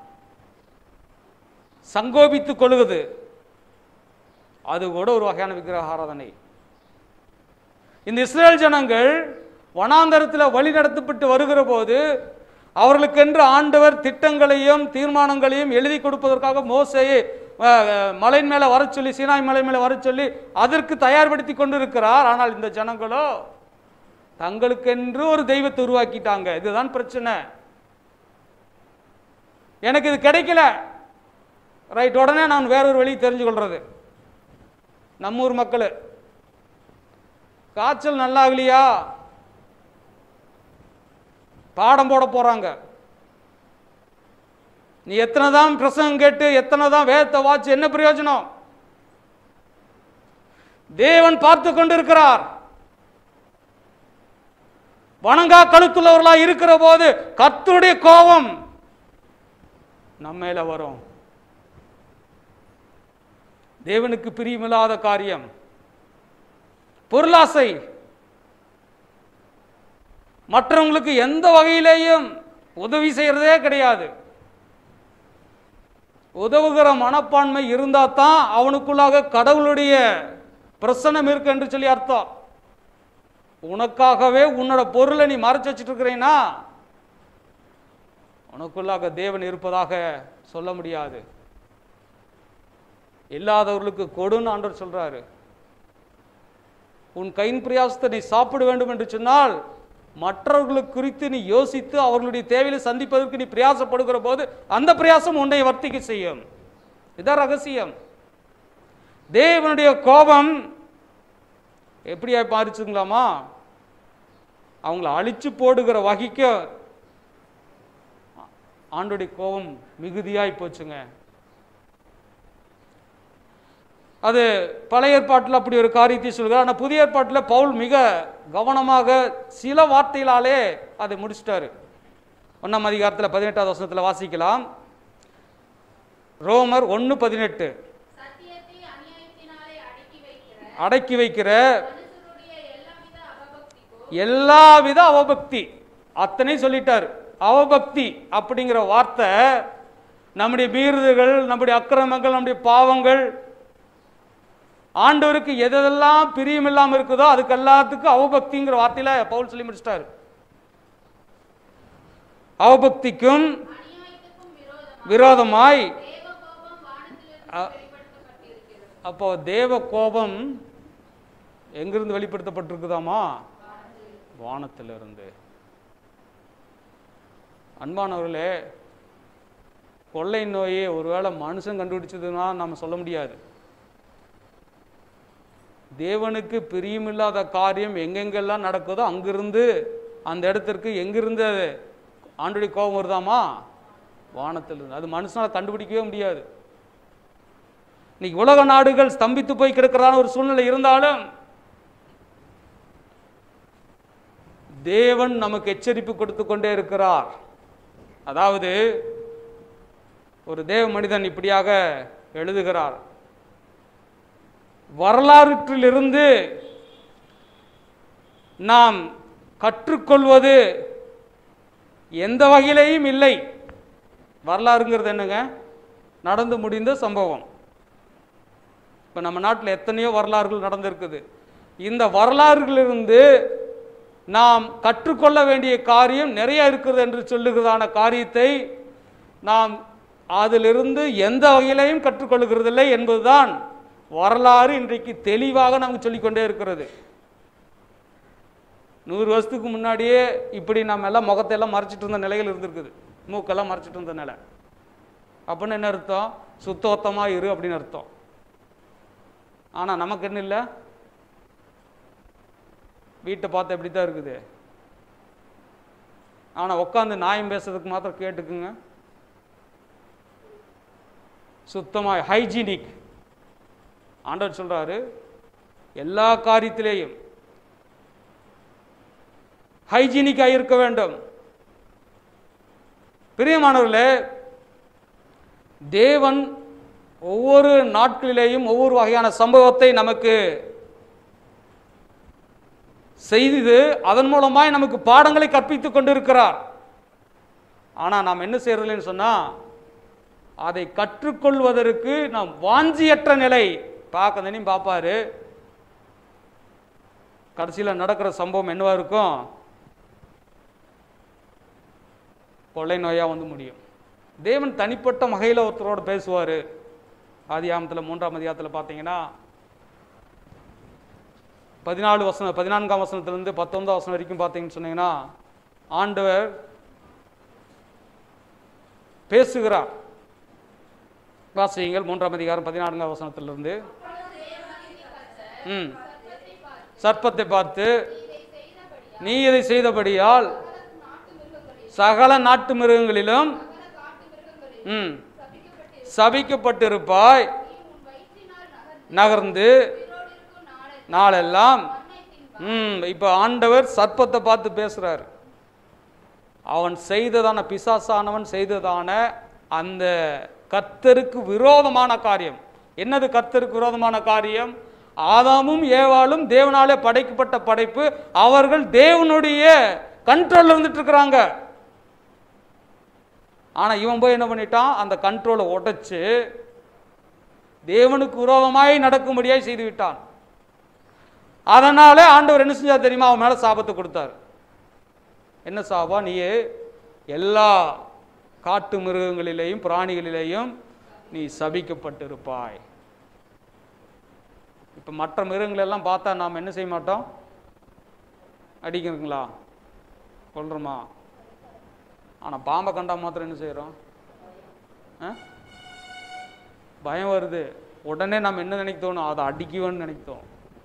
S2: சங்கோபித்து கொள்ளுகுது அது கூட ஒரு வகையான விக்கிரக ஆராதனை இந்த இஸ்ரேல் ஜனங்கள் வனாந்தரத்தில் வழி நடத்தப்பட்டு வருகிற போது அவர்களுக்கென்று ஆண்டவர் திட்டங்களையும் தீர்மானங்களையும் எழுதி கொடுப்பதற்காக மோசையை அஹ், மலையின் மேலே வரச் சொல்லி சீனாய் மலை மேலே வரச் சொல்லி அதற்கு தயார்படுத்தி கொண்டிருக்கிறார் ஆனால் இந்த ஜனங்களோ தங்களுக்கென்று ஒரு தெய்வத்தை உருவாக்கிட்டாங்க இதுதான் பிரச்சனை எனக்கு இது கிடைக்கல ரைட் உடனே நான் வேறொரு வழி தெரிஞ்சு கொள்றது நம்ம ஊர் மக்கள் காய்ச்சல் நல்லா ஆகலையா பாடம் போட போறாங்க நீ எத்தனை தான் பிரசங்கம் கேட்டு எத்தனை தான் வேதத்தை வாச்சு என்ன பிரயோஜனம் தேவன் பார்த்து கொண்டிருக்கிறார் வணங்கா கழுத்துள்ளவர்களா இருக்கிற போது கர்த்தருடைய கோபம் நம்ம மேல வரும் தேவனுக்கு பிரியமில்லாத காரியம் பொருளாசை மற்றவங்களுக்கு எந்த வகையிலேயும் உதவி செய்யறதே கிடையாது உதவுகிற மனப்பான்மை இருந்தா தான் அவனுக்குள்ளாக கடவுளுடைய பிரசனம் இருக்கு என்று சொல்லி அர்த்தம் உனக்காகவே உன்னோட பொருளை நீ மறைச்சு வச்சுட்டு இருக்கிறீன்னா உனக்குள்ளாக தேவன் இருப்பதாக சொல்ல முடியாது இல்லாதவர்களுக்கு கொடுன்னு ஆண்டவர் சொல்றாரு உன் கையின் பிரயாசத்தை நீ சாப்பிட வேண்டும் என்று சொன்னால் மற்றவர்களுக்கு குறித்து நீ யோசித்து அவர்களுடைய தேவையை சந்திப்பதற்கு நீ பிரயாசப்படுகிற போது அந்த பிரயாசம் உன்னை வர்த்திக்க செய்யும் இதான் ரகசியம் தேவனுடைய கோபம் எப்படியா பாரிச்சுங்களாமா அவங்கள அழிச்சு போடுகிற வகைக்கு ஆண்டுடைய கோபம் மிகுதியாய் போச்சுங்க அது பழைய ஏற்பாட்டில் அப்படி ஒரு காரியத்தை சொல்கிறார் ஆனால் புதிய ஏற்பாட்டில் பவுல் மிக கவனமாக சில வார்த்தைகளாலே அதை முடிச்சிட்டாரு ஒன்றாம் அதிகாரத்தில் பதினெட்டாவது வசனத்தில் வாசிக்கலாம் ரோமர் ஒன்று பதினெட்டு
S3: சத்தியத்தை அநியாயத்தினாலே அடக்கி வைக்கிற
S2: அடக்கி வைக்கிற
S3: மனுஷருடைய எல்லாவித அவபக்திக்கும்
S2: எல்லாவித அவபக்தி அத்தனை சொல்லிட்டார் அவபக்தி அப்படிங்கிற வார்த்தை நம்முடைய மீறுதல்கள் நம்முடைய அக்கிரமங்கள் நம்முடைய பாவங்கள் ஆண்டவருக்கு எதெல்லாம் பிரியம் இல்லாம இருக்குதோ அதுக்கு எல்லாத்துக்கும் அவபக்திங்கிற வார்த்தையில பவுல் சொல்லி முடிச்சிட்டாரு அவபக்திக்கும்
S3: அநியாயத்துக்கும் விரோதமாக
S2: விரோதமாய்
S3: தேவ கோபம் வானத்திலிருந்து
S2: அ-
S3: வெளிப்படுத்தப்பட்டிருக்கிறது
S2: அப்போ தேவ கோபம் எங்கிருந்து வெளிப்படுத்தப்பட்டிருக்குதாமா வானத்திலிருந்து அன்பானவர்களே கொள்ளை நோயை ஒருவேளை மனுஷன் கண்டுபிடிச்சதுன்னா நம்ம சொல்ல முடியாது தேவனுக்கு பிரியமில்லாத காரியம் எங்கெங்கெல்லாம் நடக்குதோ அங்கிருந்து அந்த இடத்திற்கு எங்கிருந்து அது ஆண்டுடைய கோபம் வருதாமா வானத்திலிருந்து அது மனுஷனால் கண்டுபிடிக்கவே முடியாது இன்னைக்கு உலக நாடுகள் ஸ்தம்பித்து போய் கிடக்கிறதான ஒரு சூழ்நிலை இருந்தாலும் தேவன் நமக்கு எச்சரிப்பு கொடுத்து கொண்டே இருக்கிறார் அதாவது ஒரு தேவ மனிதன் இப்படியாக எழுதுகிறார் வரலாற்றிலிருந்து நாம் கற்றுக்கொள்வது எந்த வகையிலேயும் இல்லை வரலாறுங்கிறது என்னங்க நடந்து முடிந்த சம்பவம் இப்போ நம்ம நாட்டில் எத்தனையோ வரலாறுகள் நடந்திருக்குது இந்த வரலாறுகளிலிருந்து நாம் கற்றுக்கொள்ள வேண்டிய காரியம் நிறைய இருக்கிறது என்று சொல்லுகிறதான காரியத்தை நாம் அதிலிருந்து எந்த வகையிலையும் கற்றுக்கொள்கிறதில்லை என்பதுதான் வரலாறு இன்றைக்கு தெளிவாக நமக்கு சொல்லிக்கொண்டே இருக்கிறது நூறு வருஷத்துக்கு முன்னாடியே இப்படி நம்ம எல்லாம் முகத்தை எல்லாம் மறைச்சிட்டு இருந்த நிலைகள் இருந்திருக்குது மூக்கெல்லாம் மறைச்சிட்டு இருந்த நிலை அப்படின்னு என்ன அர்த்தம் சுத்தோத்தமாக இரு அப்படின்னு அர்த்தம் ஆனால் நமக்கு என்ன இல்லை வீட்டை பார்த்து எப்படி தான் இருக்குது ஆனால் உட்காந்து நியாயம் பேசுறதுக்கு மாத்திரம் கேட்டுக்குங்க சுத்தமாக ஹைஜீனிக் ஆண்டவர் சொல்றாரு எல்லா காரியத்திலேயும் ஹைஜீனிக்காக இருக்க வேண்டும் பிரியமானவர்களே தேவன் ஒவ்வொரு நாட்களிலேயும் ஒவ்வொரு வகையான சம்பவத்தை நமக்கு செய்து அதன் மூலமாய் நமக்கு பாடங்களை கற்பித்துக் கொண்டிருக்கிறார் ஆனால் நாம் என்ன செய்யறதில்லைன்னு சொன்னால் அதை கற்றுக்கொள்வதற்கு நாம் வாஞ்சியற்ற நிலை பார்க்கணும் பார்ப்பாரு கடைசியில் நடக்கிற சம்பவம் என்னவா இருக்கும் கொள்ளை நோயாக வந்து முடியும் தேவன் தனிப்பட்ட வகையில் ஒருத்தரோடு பேசுவார் ஆதியாமத்தில் மூன்றாம் அதிகாரத்தில் பார்த்தீங்கன்னா பதினாலு வசனம் பதினான்காம் வசனத்திலிருந்து பத்தொன்பதாம் வசனம் வரைக்கும் பார்த்தீங்கன்னு சொன்னீங்கன்னா ஆண்டவர் பேசுகிறார் வாசியுங்கள் மூன்றாம் அதிகாரம் பதினான்காம் வசனத்திலிருந்து ம் சர்ப்பத்தை பார்த்து நீ இதை செய்தபடியால் சகல நாட்டு மிருகங்களிலும் ம் சபிக்கப்பட்டிருப்பாய் நகர்ந்து நாளெல்லாம் ம் இப்போ ஆண்டவர் சர்ப்பத்தை பார்த்து பேசுறார் அவன் செய்ததான பிசாசானவன் செய்ததான அந்த கர்த்தருக்கு விரோதமான காரியம் என்னது கர்த்தருக்கு விரோதமான காரியம் ஆதாமும் ஏவாளும் தேவனாலே படைக்கப்பட்ட படைப்பு அவர்கள் தேவனுடைய கண்ட்ரோல்ல இருந்துட்டு இருக்கிறாங்க ஆனா இவன் போய் என்ன பண்ணிட்டான் அந்த கண்ட்ரோலை உடைச்சு தேவனுக்கு விரோதமாய் நடக்கும்படியாய் செய்து விட்டான் அதனால ஆண்டவர் என்ன செஞ்சா தெரியுமா அவன் மேல சாபத்தை கொடுத்தார் என்ன சாபம் நீ எல்லா காட்டு மிருகங்களிலேயும் பிராணிகளிலேயும் நீ சபிக்கப்பட்டிருப்பாய் இப்போ மற்ற மிருகங்கள் எல்லாம் பார்த்தா நாம் என்ன செய்ய மாட்டோம் அடிக்கிறீங்களா கொல்றோமா ஆனால் பாம்பை கண்டா மாத்திரம் என்ன செய்கிறோம் பயம் வருது உடனே நம்ம என்ன நினைக்க தோணும் அதை அடிக்குவேன்னு நினைத்தோம்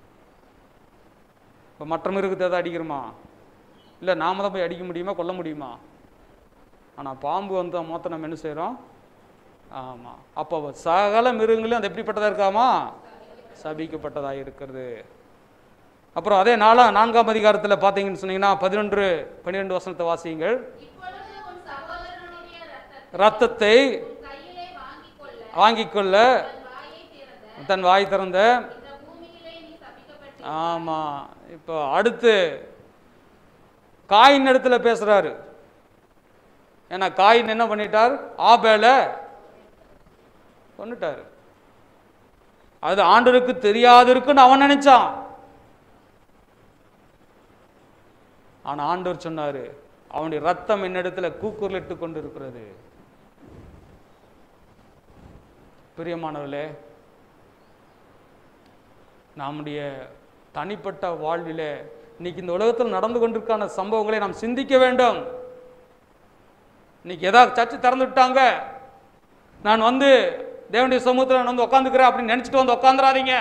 S2: இப்போ மற்ற மிருகத்தை எதாவது அடிக்கிறோமா இல்லை நாம தான் போய் அடிக்க முடியுமா கொல்ல முடியுமா ஆனால் பாம்பு வந்தால் மொத்தம் நம்ம என்ன செய்கிறோம் ஆமாம் அப்போ சகல மிருகங்களும் அது எப்படிப்பட்டதாக இருக்காமா சபிக்கப்பட்டதாக இருக்கிறது அப்புறம் அதே நாலா நான்காம் அதிகாரத்தில் பார்த்தீங்கன்னு சொன்னீங்கன்னா பதினொன்று பன்னிரெண்டு வசனத்தை வாசியுங்கள்
S3: இப்பொழுது உன் சகோதரனுடைய ரத்தத்தை
S2: ரத்தத்தை
S3: உன் கையிலே வாங்கிக் கொள்ள
S2: வாங்கிக் கொள்ள
S3: தன் வாயை திறந்த
S2: தன் வாய் திறந்த
S3: இந்த பூமியிலே நீ சபிக்கப்பட்டு
S2: ஆமாம் இப்போ அடுத்து காயின் இடத்துல பேசுகிறாரு ஏன்னா காயின் என்ன பண்ணிட்டார் ஆபேல கொண்டுட்டார் அது ஆண்டவருக்கு தெரியாது இருக்குன்னு அவன் நினைச்சான் ஆனா ஆண்டவர் சொன்னாரு அவனுடைய ரத்தம் என்னிடத்துல கூக்குரலிட்டு கொண்டு இருக்கிறது பிரியமானவர்களே நம்முடைய தனிப்பட்ட வாழ்விலே இன்னைக்கு இந்த உலகத்தில் நடந்து கொண்டிருக்கான சம்பவங்களை நாம் சிந்திக்க வேண்டும் இன்னைக்கு ஏதாவது சர்ச்சு திறந்து விட்டாங்க நான் வந்து தேவனுடைய சமூகத்தில் நான் வந்து உட்காந்துக்கிறேன் அப்படின்னு நினைச்சிட்டு வந்து உட்காந்துறாதீங்க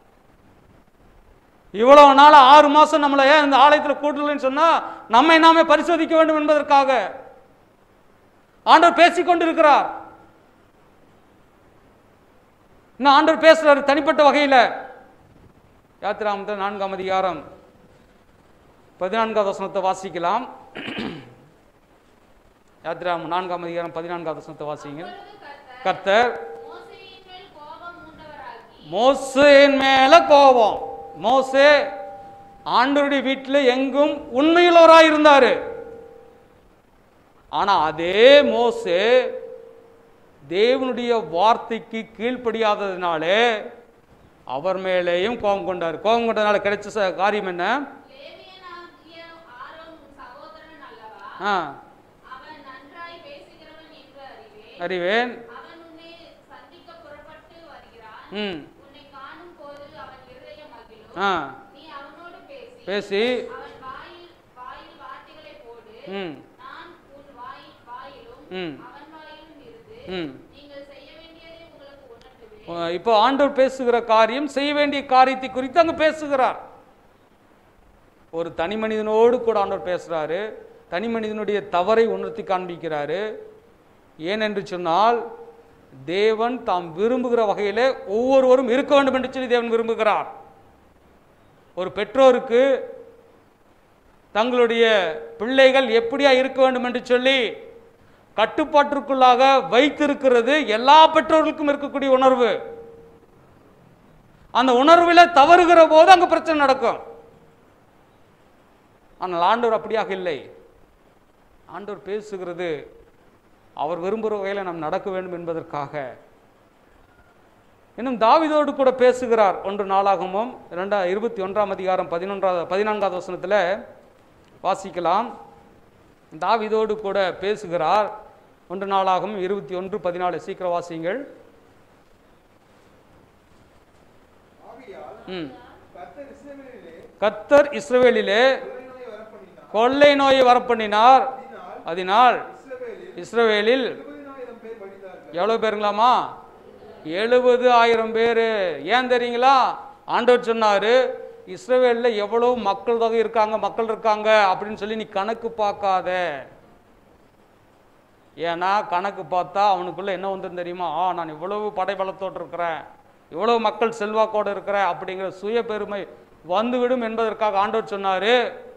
S2: இவ்வளவு நாள் ஆறு மாசம் நம்மளை ஏன் இந்த ஆலயத்தில் கூட்டலன்னு சொன்னா நம்மை நாமே பரிசோதிக்க வேண்டும் என்பதற்காக ஆண்டவர் பேசிக் கொண்டிருக்கிறார் இன்னும் ஆண்டவர் பேசுறாரு தனிப்பட்ட வகையில யாத்திராமத்தில் நான்காம் அதிகாரம் பதினான்காவது வசனத்தை வாசிக்கலாம் யாத்திராம் நான்காம் அதிகாரம் பதினான்காவது வசனத்தை வாசிங்க
S3: அப்பொழுது
S2: கர்த்தர்
S3: கர்த்தர் மோசேயின் மேல் கோபம் மூண்டவராகி
S2: மோசேயின் மேல கோபம் மோசே ஆண்டவருடைய வீட்டில் எங்கும் உண்மையுள்ளவராய் இருந்தாரு ஆனா அதே மோசே தேவனுடைய வார்த்தைக்கு கீழ்ப்படியாததினாலே அவர் மேலேயும் கோபம் கொண்டார் கோபம் கொண்டதுனால கிடைச்ச ச- காரியம் என்ன
S3: லேவியனாகிய ஆரோன் உன் சகோதரன் அல்லவா
S2: ஆ,
S3: அவன் நன்றாய் பேசுகிறவன் என்று அறிவேன்
S2: அறிவேன்
S3: அவன் உன்னை சந்திக்க புறப்பட்டு வருகிறான்
S2: ம்
S3: உன்னை காணும் போது அவன் இருதயம் மகிழும்
S2: ஆ
S3: நீ அவனோடு பேசி
S2: பேசி
S3: அவன் வாயில் வாயில் வார்த்தைகளை போடு
S2: ம்
S3: நான் உன் வாயில் வாயிலும்
S2: ம்
S3: அவன் வாயிலும் இருந்து
S2: ம்
S3: நீங்கள் செய்ய வேண்டியதை உங்களுக்கு உணர்த்துவேன்
S2: இப்போ ஆண்டவர் பேசுகிற காரியம் செய்ய வேண்டிய காரியத்தை குறித்து அங்க பேசுகிறார் ஒரு தனி மனிதனோடு கூட ஆண்டவர் பேசுறாரு தனி மனிதனுடைய தவறை உணர்த்தி காண்பிக்கிறாரு ஏனென்று சொன்னால் தேவன் தாம் விரும்புகிற வகையிலே ஒவ்வொருவரும் இருக்க வேண்டும் என்று சொல்லி தேவன் விரும்புகிறார் ஒரு பெற்றோருக்கு தங்களுடைய பிள்ளைகள் எப்படியா இருக்க வேண்டும் என்று சொல்லி கட்டுப்பாட்டிற்குள்ளாக வைத்திருக்கிறது எல்லா பெற்றோர்களுக்கும் இருக்கக்கூடிய உணர்வு அந்த உணர்வில் தவறுகிற போது அங்க பிரச்சனை நடக்கும் ஆனால் ஆண்டவர் அப்படியாக இல்லை ஆண்டவர் பேசுகிறது அவர் விரும்புகிற வகையில் நாம் நடக்க வேண்டும் என்பதற்காக இன்னும் தாவீதோடு கூட பேசுகிறார் ஒன்று நாளாகமும் இரண்டா இருபத்தி ஒன்றாம் அதிகாரம் பதினொன்றாவது பதினான்காவது வசனத்தில் வாசிக்கலாம் தாவீதோடு கூட பேசுகிறார் ஒன்று நாளாகவும் இருபத்தி ஒன்று பதினாலு சீக்கிரம் வாசியுங்கள்
S1: ஆகையால்
S2: ம்
S1: கர்த்தர் இஸ்ரவேலிலே
S2: கர்த்தர் இஸ்ரவேலிலே
S1: கொள்ளை நோயை வரப்பண்ணினார்.
S2: கொள்ளை நோயை வரப்பண்ணினார்
S1: அதனால்
S2: அதனால்
S1: இஸ்ரவேலில்
S2: இஸ்ரவேலில்
S1: எழுபதினாயிரம் பேர் மடிந்தார்கள்
S2: எவ்வளோ பேருங்களாமா எழுபது ஆயிரம் பேர் ஏன் தெரியுங்களா ஆண்டவர் சொன்னார் இஸ்ரவேலில் எவ்வளவு மக்கள் தொகை இருக்காங்க மக்கள் இருக்காங்க அப்படின்னு சொல்லி நீ கணக்கு பார்க்காத ஏன்னா கணக்கு பார்த்தா அவனுக்குள்ள என்ன வந்துடும் தெரியுமா ஆ நான் இவ்வளவு படைபலத்தோடு இருக்கிறேன் இவ்வளவு மக்கள் செல்வாக்கோடு இருக்கிறேன் அப்படிங்கிற சுய பெருமை வந்துவிடும் என்பதற்காக ஆண்டவர் சொன்னாரு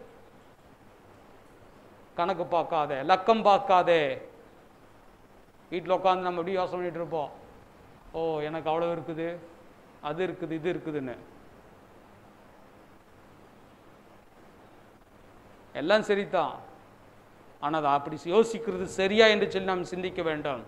S2: கணக்கு பார்க்காதே லக்கம் பார்க்காதே வீட்டில் உட்காந்து நம்ம எப்படி யோசனை பண்ணிட்டு இருப்போம் ஓ எனக்கு அவ்வளோ இருக்குது அது இருக்குது இது இருக்குதுன்னு எல்லாம் சரிதான் ஆனால் அதை அப்படி யோசிக்கிறது சரியா என்று சொல்லி நாம் சிந்திக்க வேண்டும்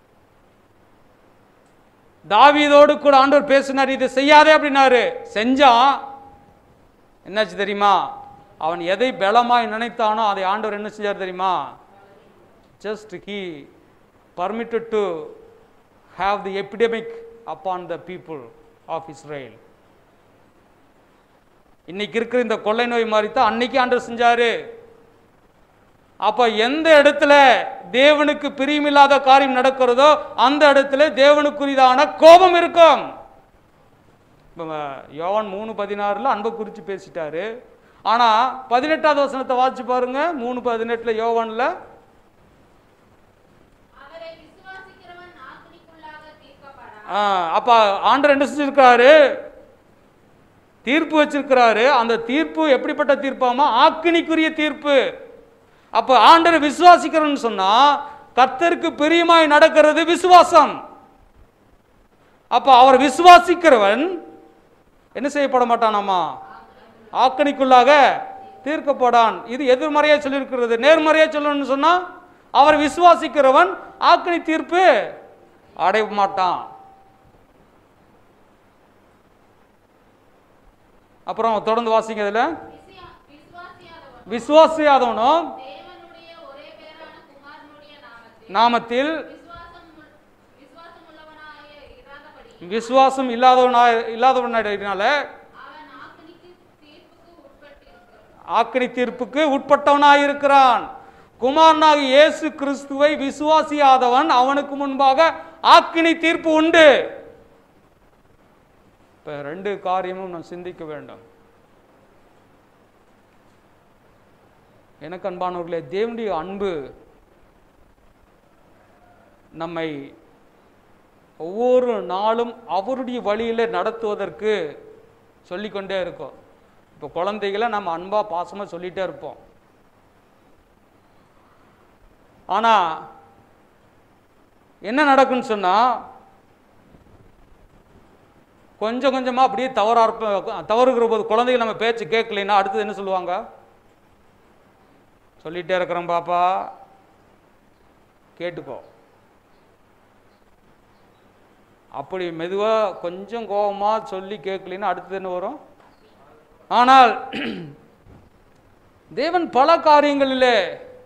S2: தாவீதோடு கூட ஆண்டவர் பேசினார் இதை செய்யாதே அப்படின்னாரு செஞ்சான் என்னாச்சு தெரியுமா அவன் எதை பலமாய் நினைத்தானோ அதை ஆண்டவர் என்ன செஞ்சார் தெரியுமா just he permitted to have the epidemic upon the people of Israel. இன்னைக்கு இருக்கிற இந்த கொள்ளை நோய் மாதிரி தான் அன்னைக்கு ஆண்டவர் செஞ்சாரு அப்ப எந்த இடத்துல தேவனுக்கு பிரியமில்லாத காரியம் நடக்கிறதோ அந்த இடத்துல தேவனுக்குரியதான கோபம் இருக்கும் இப்ப யோவான் மூணு பதினாறுல அன்பை குறித்து பேசிட்டாரு ஆனா பதினெட்டாவது வசனத்தை வாசிச்சு பாருங்க மூணு பதினெட்டுல யோவான்ல
S3: அவரை விசுவாசிக்கிறவன் ஆக்கினிக்குள்ளாக தீர்க்கப்படான்
S2: ஆ, அப்ப ஆண்டவர் என்ன செஞ்சிருக்காரு தீர்ப்பு வச்சிருக்கிறாரு அந்த தீர்ப்பு எப்படிப்பட்ட தீர்ப்பாமா ஆக்கினிக்குரிய தீர்ப்பு அப்ப ஆண்டவர் விசுவாசிக்கிறன்னு சொன்னா கர்த்தருக்கு பிரியமாய் நடக்கிறது விசுவாசம் அப்ப அவர் விசுவாசிக்கிறவன் என்ன செய்யப்பட மாட்டானாமா ஆக்கணிக்குள்ளாக தீர்க்கப்படான் இது எதிர்மறையா சொல்லியிருக்கிறது நேர்மறையா சொல்லணும்னு சொன்னா அவர் விசுவாசிக்கிறவன் ஆக்கினி தீர்ப்பு அடைய மாட்டான் அப்புறம் தொடர்ந்து வாசிங்க இதுல
S3: விசுவா- விசுவாசியாதவன்
S2: விசுவாசியாதவனும்
S3: தேவனுடைய ஒரே பேரான குமாரனுடைய நாமத்தில்
S2: நாமத்தில்
S3: விசுவாசம் உள்- விசுவாசமுள்ளவனாக இராதபடி
S2: விசுவாசம் இல்லாதவனா இல்லாதவனால
S3: அவன் ஆக்கினிக்கு தீர்ப்புக்கு உட்பட்டிருக்கிறான்
S2: ஆக்கினி தீர்ப்புக்கு உட்பட்டவனாயிருக்கிறான் குமாரனாக இயேசு கிறிஸ்துவை விசுவாசியாதவன் அவனுக்கு முன்பாக ஆக்கினி தீர்ப்பு உண்டு இப்ப ரெண்டு காரியமும் நாம் சிந்திக்க வேண்டும் எனக்கு அன்பானவர்களே தேவனுடைய அன்பு நம்மை ஒவ்வொரு நாளும் அவருடைய வழியில நடத்துவதற்கு சொல்லிக்கொண்டே இருக்கோம் இப்போ குழந்தைகளை நம்ம அன்பா பாசமா சொல்லிட்டே இருப்போம் ஆனா என்ன நடக்குன்னு சொன்னா கொஞ்சம் கொஞ்சமா அப்படியே தவறா இருப்ப தவறுகிற போது குழந்தைகள் நம்ம பேச்சு கேட்கலைன்னா அடுத்தது என்ன சொல்லுவாங்க சொல்லிட்டே இருக்கிறோம் பாப்பா கேட்டுக்கோ அப்படி மெதுவா கொஞ்சம் கோபமா சொல்லி கேட்கலைன்னா அடுத்தது என்ன வரும் ஆனால் தேவன் பல காரியங்களிலே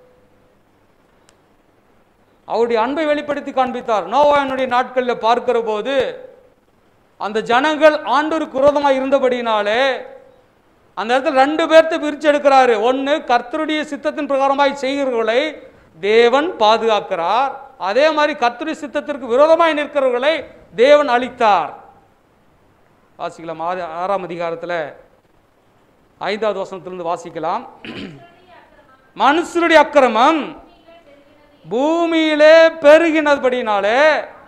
S2: அவருடைய அன்பை வெளிப்படுத்தி காண்பித்தார் நோவாயனுடைய நாட்களில் பார்க்கிற போது அந்த ஜனங்கள் ஆண்டோருக்கு விரோதமாக இருந்தபடியினாலே அந்த இடத்துல ரெண்டு பேர்த்த பிரிச்சு எடுக்கிறாரு ஒன்று கர்த்தருடைய சித்தத்தின் பிரகாரமாய் செய்கிறவர்களை தேவன் பாதுகாக்கிறார் அதே மாதிரி கர்த்தருடைய சித்தத்திற்கு விரோதமாய் நிற்கிறவர்களை தேவன் அழித்தார் வாசிக்கலாம் ஆறு- ஆறாம் அதிகாரத்தில் ஐந்தாவது வசனத்திலிருந்து வாசிக்கலாம் மனுஷருடைய அக்கிரமம் பூமியிலே பெருகினபடினாலே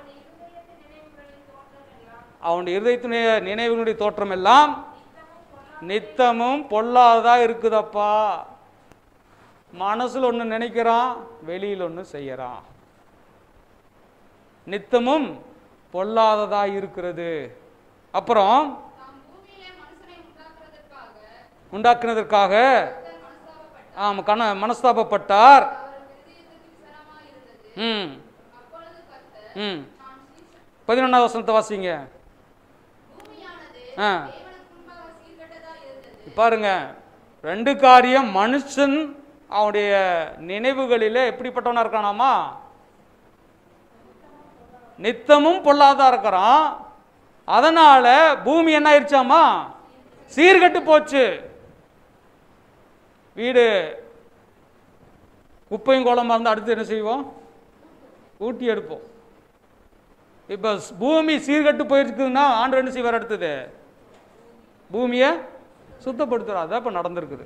S2: அவனுடைய இருதயத்தினுடைய நினைவுகளுடைய தோற்றம் எல்லாம் நித்தமும் பொல்லாததா இருக்குதப்பா மனசுல ஒன்று நினைக்கிறான் வெளியில் ஒன்று செய்யறான் நித்தமும் பொல்லாததா இருக்கிறது அப்புறம்
S3: தாம் பூமியிலே மனுஷனை உண்டாக்குறதற்காக
S2: உண்டாக்குனதற்காக
S3: கர்த்தர் மனஸ்தாபப்பட்டார்.
S2: ஆம் கண மனஸ்தாபப்பட்டார்
S3: அவர் இருதயத்துக்கு விசாரமாய் இருந்தது
S2: ம்
S3: அப்பொழுது கர்த்தர்
S2: ம்
S3: நான் சீச-
S2: பதினொன்றாவது வசனத்தை வாசிங்க
S3: பூமியானது
S2: ஆ
S3: தேவனுக்கு முன்பாக சீர்கெட்டதாய் இருந்தது
S2: பாருங்க ரெண்டு காரியம் மனுஷன் அவனுடைய நினைவுகளிலே எப்படிப்பட்டவனா இருக்கானாமா நித்தமும் பொல்லாதா இருக்கிறான் அதனால பூமி என்ன ஆயிடுச்சாமா சீர்கெட்டு போச்சு வீடு குப்பையும் கோலமா இருந்தா அடுத்து என்ன செய்வோம் ஊட்டி எடுப்போம் இப்போ பூமி சீர்கெட்டு போயிருக்குதுன்னா ஆண்டு என்ன செய்வார் அடுத்தது பூமியை சுத்தப்படுத்துறார் அதான் இப்போ நடந்திருக்குது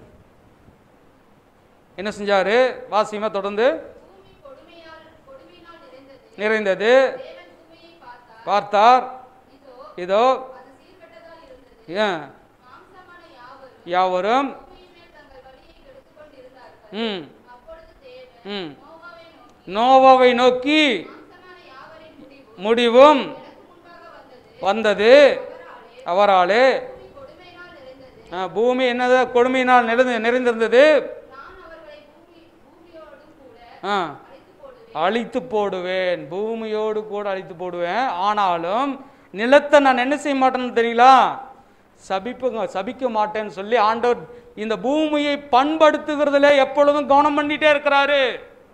S2: என்ன செஞ்சாரு வாசியமா தொடர்ந்து
S3: பூமி கொடுமையால் கொடுமையினால் நிறைந்தது
S2: நிறைந்தது
S3: தேவன் பூமியை பார்த்தார்
S2: பார்த்தார்
S3: இதோ
S2: இதோ
S3: அது சீர்கெட்டதாய் இருந்தது
S2: ஏன்
S3: மாம்சமான யாவரும்
S2: யாவரும்
S3: பூமியின் மேல் தங்கள் வழியை கெடுத்துக் கொண்டிருந்தார்கள்
S2: ம்
S3: அப்பொழுது தேவன்
S2: ம்
S3: நோவாவை நோக்கி
S2: நோவாவை நோக்கி
S3: மாம்சமான யாவரின் முடிவு
S2: முடிவும்
S3: எனக்கு முன்பாக வந்தது
S2: வந்தது அவராலே
S3: பூமி கொடுமையினால் நிறைந்தது
S2: ஆ, பூமி என்னது கொடுமையினால் நிறைந்து நிறைந்திருந்தது
S3: நான் அவர்களை பூமி பூமியோடும் கூட
S2: ஆ
S3: அழித்து போடுவேன்
S2: அழித்து போடுவேன் பூமியோடு கூட அழித்து போடுவேன் ஆனாலும் நிலத்தை நான் என்ன செய்ய மாட்டேன்னு தெரியலா சபிப்புங்க சபிக்க மாட்டேன்னு சொல்லி ஆண்டவர் இந்த பூமியை பண்படுத்துகிறதுல எப்பொழுதும் கவனம் பண்ணிட்டே இருக்கிறாரு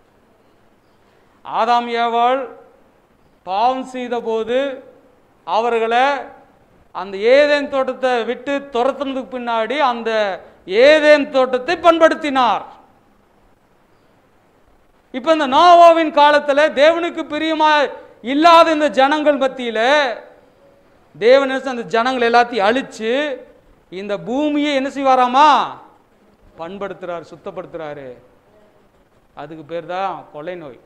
S2: ஆதாம் ஏவாள் பாவம் செய்த போது அவர்களை அந்த ஏதேன் தோட்டத்தை விட்டு துரத்துனதுக்கு பின்னாடி அந்த ஏதேன் தோட்டத்தை பண்படுத்தினார் இப்ப இந்த நோவாவின் காலத்துல தேவனுக்கு பிரியமா இல்லாத இந்த ஜனங்கள் மத்தியில தேவன் என்ன செய்ய- அந்த ஜனங்கள் எல்லாத்தையும் அழிச்சு இந்த பூமியை என்ன செய்வாராமா பண்படுத்துறாரு சுத்தப்படுத்துறாரு அதுக்கு பேர் தான் கொலை நோய்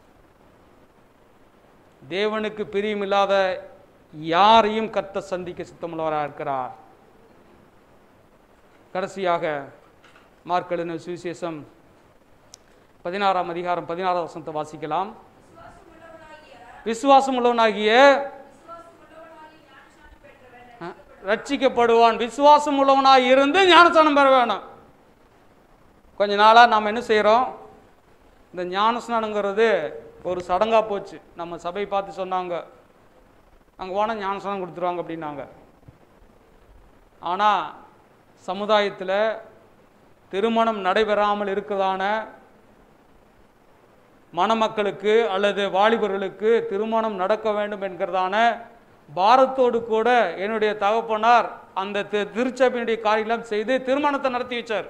S2: தேவனுக்கு பிரியமில்லாத யாரையும் கத்த சந்திக்க சித்தமுள்ளவராக இருக்கிறார் கடைசியாக மார்க் எழுதின சுவிசேஷம் பதினாறாம் அதிகாரம் பதினாறாம் வசனத்தை வாசிக்கலாம் விசுவாசம் உள்ளவனாகிய அஹ், ரட்சிக்கப்படுவான் விசுவாசம் உள்ளவனாய் இருந்து ஞானஸ்தானம் பெற வேணும் கொஞ்ச நாளா நாம் என்ன செய்கிறோம் இந்த ஞானஸ்நானங்கிறது ஒரு சடங்காக போச்சு நம்ம சபை பார்த்து சொன்னாங்க அங்கே போனால் ஞானஸ்நானம் கொடுத்துருவாங்க அப்படின்னாங்க ஆனால் சமுதாயத்தில் திருமணம் நடைபெறாமல் இருக்கிறதான மணமக்களுக்கு அல்லது வாலிபர்களுக்கு திருமணம் நடக்க வேண்டும் என்கிறதான பாரத்தோடு கூட என்னுடைய தகப்பனார் அந்த தி- திருச்சபையினுடைய காரியம் செய்து திருமணத்தை நடத்தி வச்சார்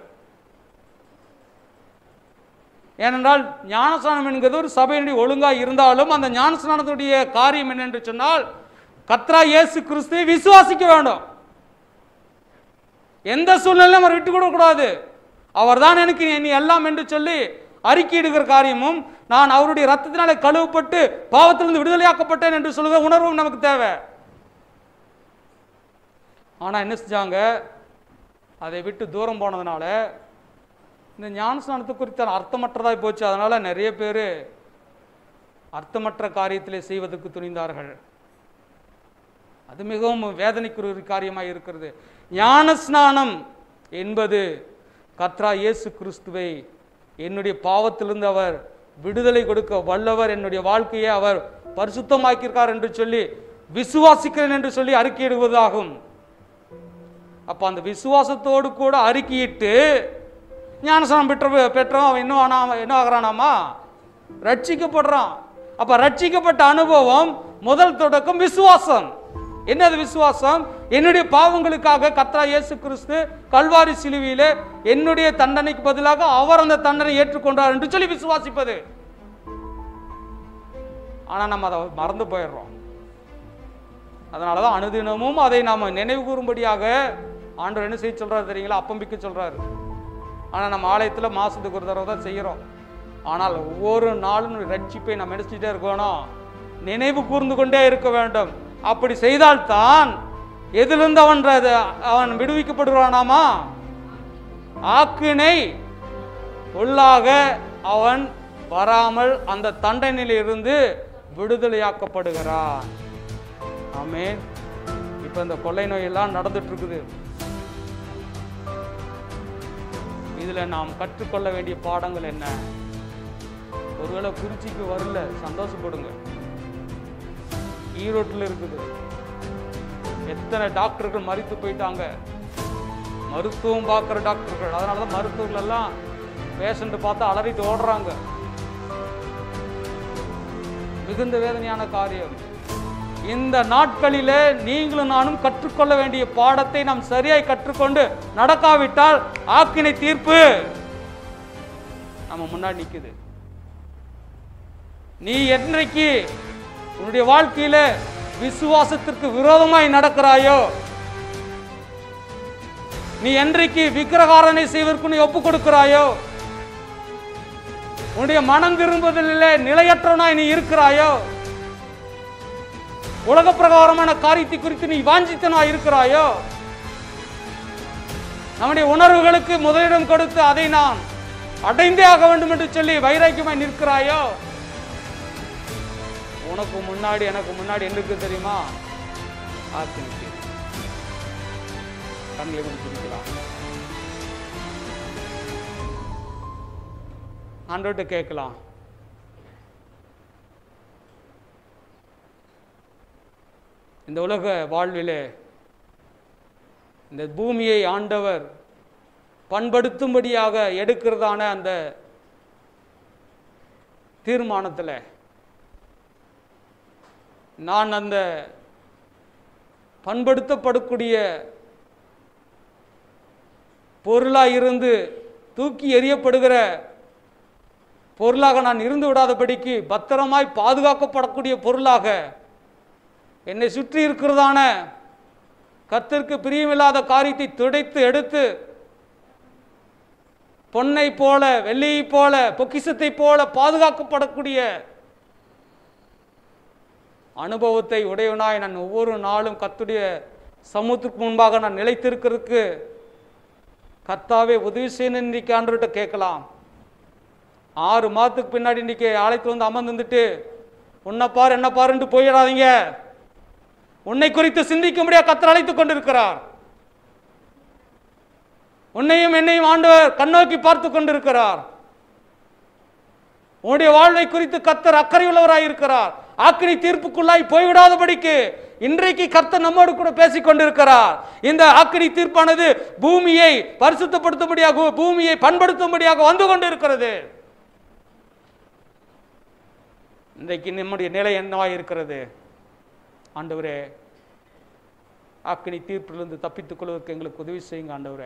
S2: ஏனென்றால் ஞானஸ்நானம் என்கிறது ஒரு சபையினுடைய ஒழுங்காக இருந்தாலும் அந்த ஞானஸ்நானத்துடைய காரியம் என்னென்று சொன்னால் கத்ரா இயேசு கிறிஸ்துவை விசுவாசிக்க வேண்டும் எந்த சூழ்நிலையும் அவர் விட்டு கொடுக்கக்கூடாது அவர்தான் எனக்கு நீ எல்லாம் என்று சொல்லி அறிக்கையிடுகிற காரியமும் நான் அவருடைய ரத்தத்தினாலே கழுவப்பட்டு பாவத்திலிருந்து விடுதலையாக்கப்பட்டேன் என்று சொல்லுகிற உணர்வும் நமக்கு தேவை ஆனா என்ன செஞ்சாங்க அதை விட்டு தூரம் போனதுனால இந்த ஞானஸ்நானத்தை குறித்த அர்த்தமற்றதாய் போச்சு அதனால நிறைய பேர் அர்த்தமற்ற காரியத்திலே செய்வதற்கு துணிந்தார்கள் அது மிகவும் வேதனைக்குரிய ஒரு காரியமாக இருக்கிறது ஞானஸ்நானம் என்பது கத்ரா இயேசு கிறிஸ்துவை என்னுடைய பாவத்திலிருந்து அவர் விடுதலை கொடுக்க வல்லவர் என்னுடைய வாழ்க்கையை அவர் பரிசுத்தமாக்கியிருக்கார் என்று சொல்லி விசுவாசிக்கிறேன் என்று சொல்லி அறிக்கையிடுவதாகும் அப்ப அந்த விசுவாசத்தோடு கூட அறிக்கையிட்டு ஞானஸ்நானம் பெற்ற பெற்றோம் அவன் இன்னும் ஆனா என்ன ஆகிறானாமா ரட்சிக்கப்படுறான் அப்ப ரட்சிக்கப்பட்ட அனுபவம் முதல் தொடக்கம் விசுவாசம் என்னது விசுவாசம் என்னுடைய பாவங்களுக்காக கத்ரா இயேசு கிறிஸ்து கல்வாரி சிலுவையிலே என்னுடைய தண்டனைக்கு பதிலாக அவர் அந்த தண்டனை ஏற்றுக்கொண்டார் என்று சொல்லி விசுவாசிப்பது ஆனா நம்ம அதை மறந்து போயிடுறோம் அதனாலதான் அனுதினமும் அதை நாம நினைவு கூறும்படியாக ஆண்டவர் என்ன செய்ய சொல்றாரு தெரியுங்களா அப்பம்பிக்க சொல்றாரு ஆனா நம்ம ஆலயத்துல மாசத்துக்கு ஒரு தடவை தான் செய்யறோம் ஆனால் ஒவ்வொரு நாளும் ரட்சிப்பை நம்ம நினைச்சிட்டே இருக்கணும் நினைவு கூர்ந்து கொண்டே இருக்க வேண்டும் அப்படி செய்தால்தான் எதிலிருந்து அவன் ர- அவன் விடுவிக்கப்படுவானாமா ஆக்கினை உள்ளாக அவன் வராமல் அந்த தண்டனையிலிருந்து விடுதலையாக்கப்படுகிறான் ஆமென் இப்ப இந்த கொள்ளை நோய் எல்லாம் நடந்துட்டு இருக்குது இதுல நாம் கற்றுக்கொள்ள வேண்டிய பாடங்கள் என்ன ஒருவேளை குறிச்சிக்கு வரல சந்தோஷப்படுங்க ஈரோட்டில் இருக்குது எத்தனை டாக்டர்கள் மறித்து போயிட்டாங்க மருத்துவம் பார்க்குற டாக்டர்கள் அதனால தான் மருத்துவர்கள் எல்லாம் பேஷண்ட் பார்த்தா அலறிட்டு ஓடுறாங்க மிகுந்த வேதனையான காரியம் இந்த நாட்களிலே நீங்களும் நானும் கற்றுக்கொள்ள வேண்டிய பாடத்தை நாம் சரியாய் கற்றுக்கொண்டு நடக்காவிட்டால் ஆக்கினை தீர்ப்பு நம்ம முன்னாடி நிக்குது நீ என்றைக்கு உன்னுடைய வாழ்க்கையில விசுவாசத்திற்கு விரோதமாய் நடக்கிறாயோ நீ என்றைக்கு விக்கிரகாரனை செய்வதற்கு நீ ஒப்பு கொடுக்கிறாயோ உன்னுடைய மனம் திரும்புவதிலே நிலையற்றவனாய் நீ இருக்கிறாயோ உலக பிரகாரமான காரியத்தை குறித்து நீ வாஞ்சித்தனாய் இருக்கிறாயோ நம்முடைய உணர்வுகளுக்கு முதலிடம் கொடுத்து அதை நான் அடைந்தே ஆக வேண்டும் என்று சொல்லி வைராக்கியமாய் நிற்கிறாயோ உனக்கு முன்னாடி எனக்கு முன்னாடி என்ன இருக்கு தெரியுமா ஆக்கினிக்கு கண்களை கொண்டு பிடிக்கலாம் ஆண்டோட்டு கேட்கலாம் இந்த உலக வாழ்விலே இந்த பூமியை ஆண்டவர் பண்படுத்தும்படியாக எடுக்கிறதான அந்த தீர்மானத்தில் நான் அந்த பண்படுத்தப்படக்கூடிய பொருளாக இருந்து தூக்கி எறியப்படுகிற பொருளாக நான் இருந்து விடாதபடிக்கு பத்திரமாய் பாதுகாக்கப்படக்கூடிய பொருளாக என்னை சுற்றி இருக்கிறதான கர்த்தருக்கு பிரியமில்லாத காரியத்தை துடைத்து எடுத்து பொன்னை போல வெள்ளியை போல பொக்கிஷத்தை போல பாதுகாக்கப்படக்கூடிய அனுபவத்தை உடையவனாய் நான் ஒவ்வொரு நாளும் கத்துடைய சமூகத்துக்கு முன்பாக நான் நிலைத்திருக்கிறதுக்கு கர்த்தாவே உதவி செய்யணும் இன்னைக்கு ஆண்டுகிட்ட கேட்கலாம் ஆறு மாதத்துக்கு பின்னாடி இன்னைக்கு ஆலயத்தில் வந்து அமர்ந்துட்டு உன்னை பார் என்ன பாருன்ட்டு போயிடாதீங்க உன்னை குறித்து சிந்திக்கும்படியா கத்தர் அழைத்துக் கொண்டிருக்கிறார் உன்னையும் என்னையும் ஆண்டவர் கண்ணோக்கி பார்த்து கொண்டிருக்கிறார் உன்னுடைய வாழ்வை குறித்து கர்த்தர் அக்கறையுள்ளவராய் இருக்கிறார் ஆக்கினி தீர்ப்புக்குள்ளாய் போய்விடாதபடிக்கு இன்றைக்கு கர்த்தர் நம்மோடு கூட பேசிக் கொண்டிருக்கிறார் இந்த ஆக்கினி தீர்ப்பானது பூமியை பரிசுத்தப்படுத்தும்படியாக பூமியை பண்படுத்தும்படியாக வந்து கொண்டிருக்கிறது இன்றைக்கு நம்முடைய நிலை என்னவாய் இருக்கிறது ஆண்டவரே ஆக்கினி தீர்ப்பிலிருந்து தப்பித்துக் கொள்வதற்கு எங்களுக்கு உதவி செய்யுங்க ஆண்டவரே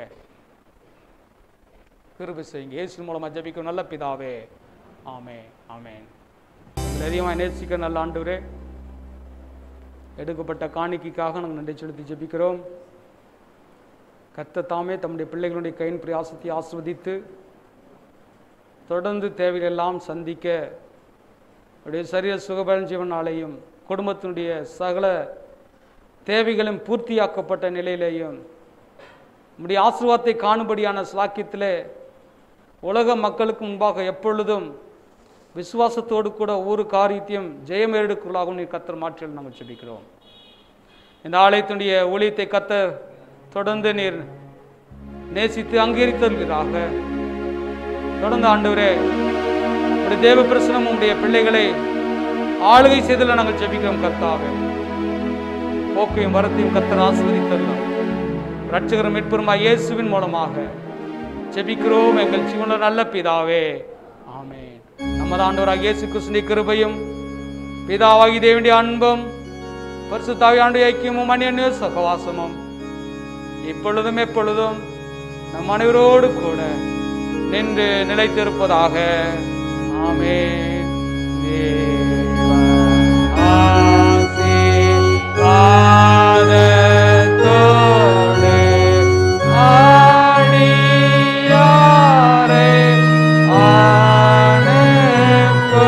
S2: கிருபை செய்யுங்க இயேசு மூலமா ஜெபிக்கும் நல்ல பிதாவே ஆமே ஆமென் உங்களை அதிகமாக நேசிக்க நல்ல ஆண்டவரே எடுக்கப்பட்ட காணிக்கைக்காக நாங்கள் நன்றி செலுத்தி ஜெபிக்கிறோம் கர்த்தர் தாமே தம்முடைய பிள்ளைகளுடைய கையின் பிரயாசத்தை ஆஸ்வதித்து தொடர்ந்து தேவையெல்லாம் சந்திக்க அவருடைய சரீர சுகபலன் ஜீவனாலையும் குடும்பத்தினுடைய சகல தேவைகளும் பூர்த்தியாக்கப்பட்ட நிலையிலேயும் நம்முடைய ஆசீர்வாதத்தை காணும்படியான ஸ்லாக்கியத்திலே உலக மக்களுக்கு முன்பாக எப்பொழுதும் விசுவாசத்தோடு கூட ஒவ்வொரு காரியத்தையும் ஜெயமேடுக்குள்ளாகவும் நீர் கத்தர் மாற்றியல் நாங்கள் ஜெபிக்கிறோம் இந்த ஆலயத்தினுடைய ஊழியத்தை கத்தர் தொடர்ந்து நீர் நேசித்து அங்கீகரித்தல்கிறாக தொடர்ந்து ஆண்டவரே உடைய தேவ பிரசனம் உடைய பிள்ளைகளை ஆளுகை செய்தல நாங்கள் ஜெபிக்கிறோம் கர்த்தாவே போக்கையும் வரத்தையும் கத்தர் ஆசீர்வதித்தரலாம் ரட்சகரும் மீட்பெருமா இயேசுவின் மூலமாக ஜெபிக்கிறோம் எங்கள் ஜீவன நல்ல பிதாவே ஆமென் நமது ஆண்டவராக இயேசு கிறிஸ்துவின் கிருபையும் பிதாவாகி தேவனுடைய அன்பும் பரிசுத்தாவி ஆண்டு ஐக்கியமும் அந்நிய சகவாசமும் இப்பொழுதும் எப்பொழுதும் நம் அனைவரோடு கூட நின்று நிலைத்திருப்பதாக ஆமென் ஆசீர்வாதத்தோடு ஆடியாரை அனுப்ப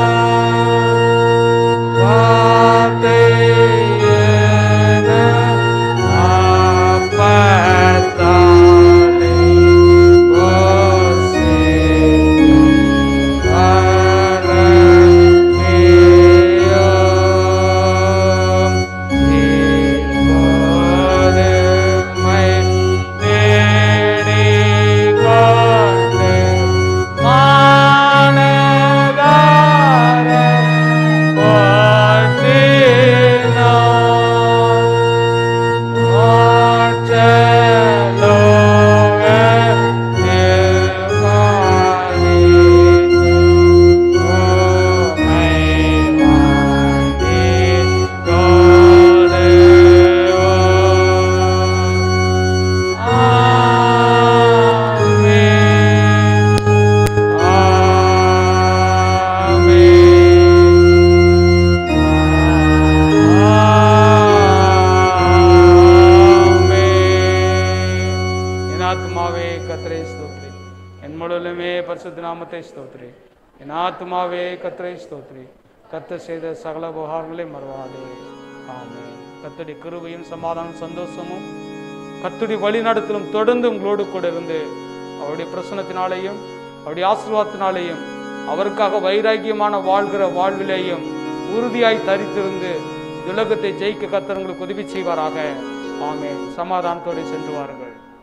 S2: என் ஆத்மாவே கத்தரை ஸ்தோத்ரி என் முழுவதுமே பரிசுத்த நாமத்தை ஸ்தோத்ரி என் ஆத்மாவே கத்தரை ஸ்தோத்ரி கத்த செய்த சகல உபகாரங்களை மறவாதே ஆமென் கத்தடி கிருபையும் சமாதானம் சந்தோஷமும் கத்துடைய வழிநடத்தலும் தொடர்ந்து உங்களோடு கூட இருந்து அவருடைய பிரசனத்தினாலேயும் அவருடைய ஆசீர்வாதத்தினாலேயும் அவருக்காக வைராக்கியமான வாழ்கிற வாழ்விலேயும் உறுதியாய் தரித்திருந்து உலகத்தை ஜெயிக்க கத்தர் உங்களுக்கு உதவி செய்வாராக ஆமென் சமாதானத்தோடு சென்று வாருங்கள்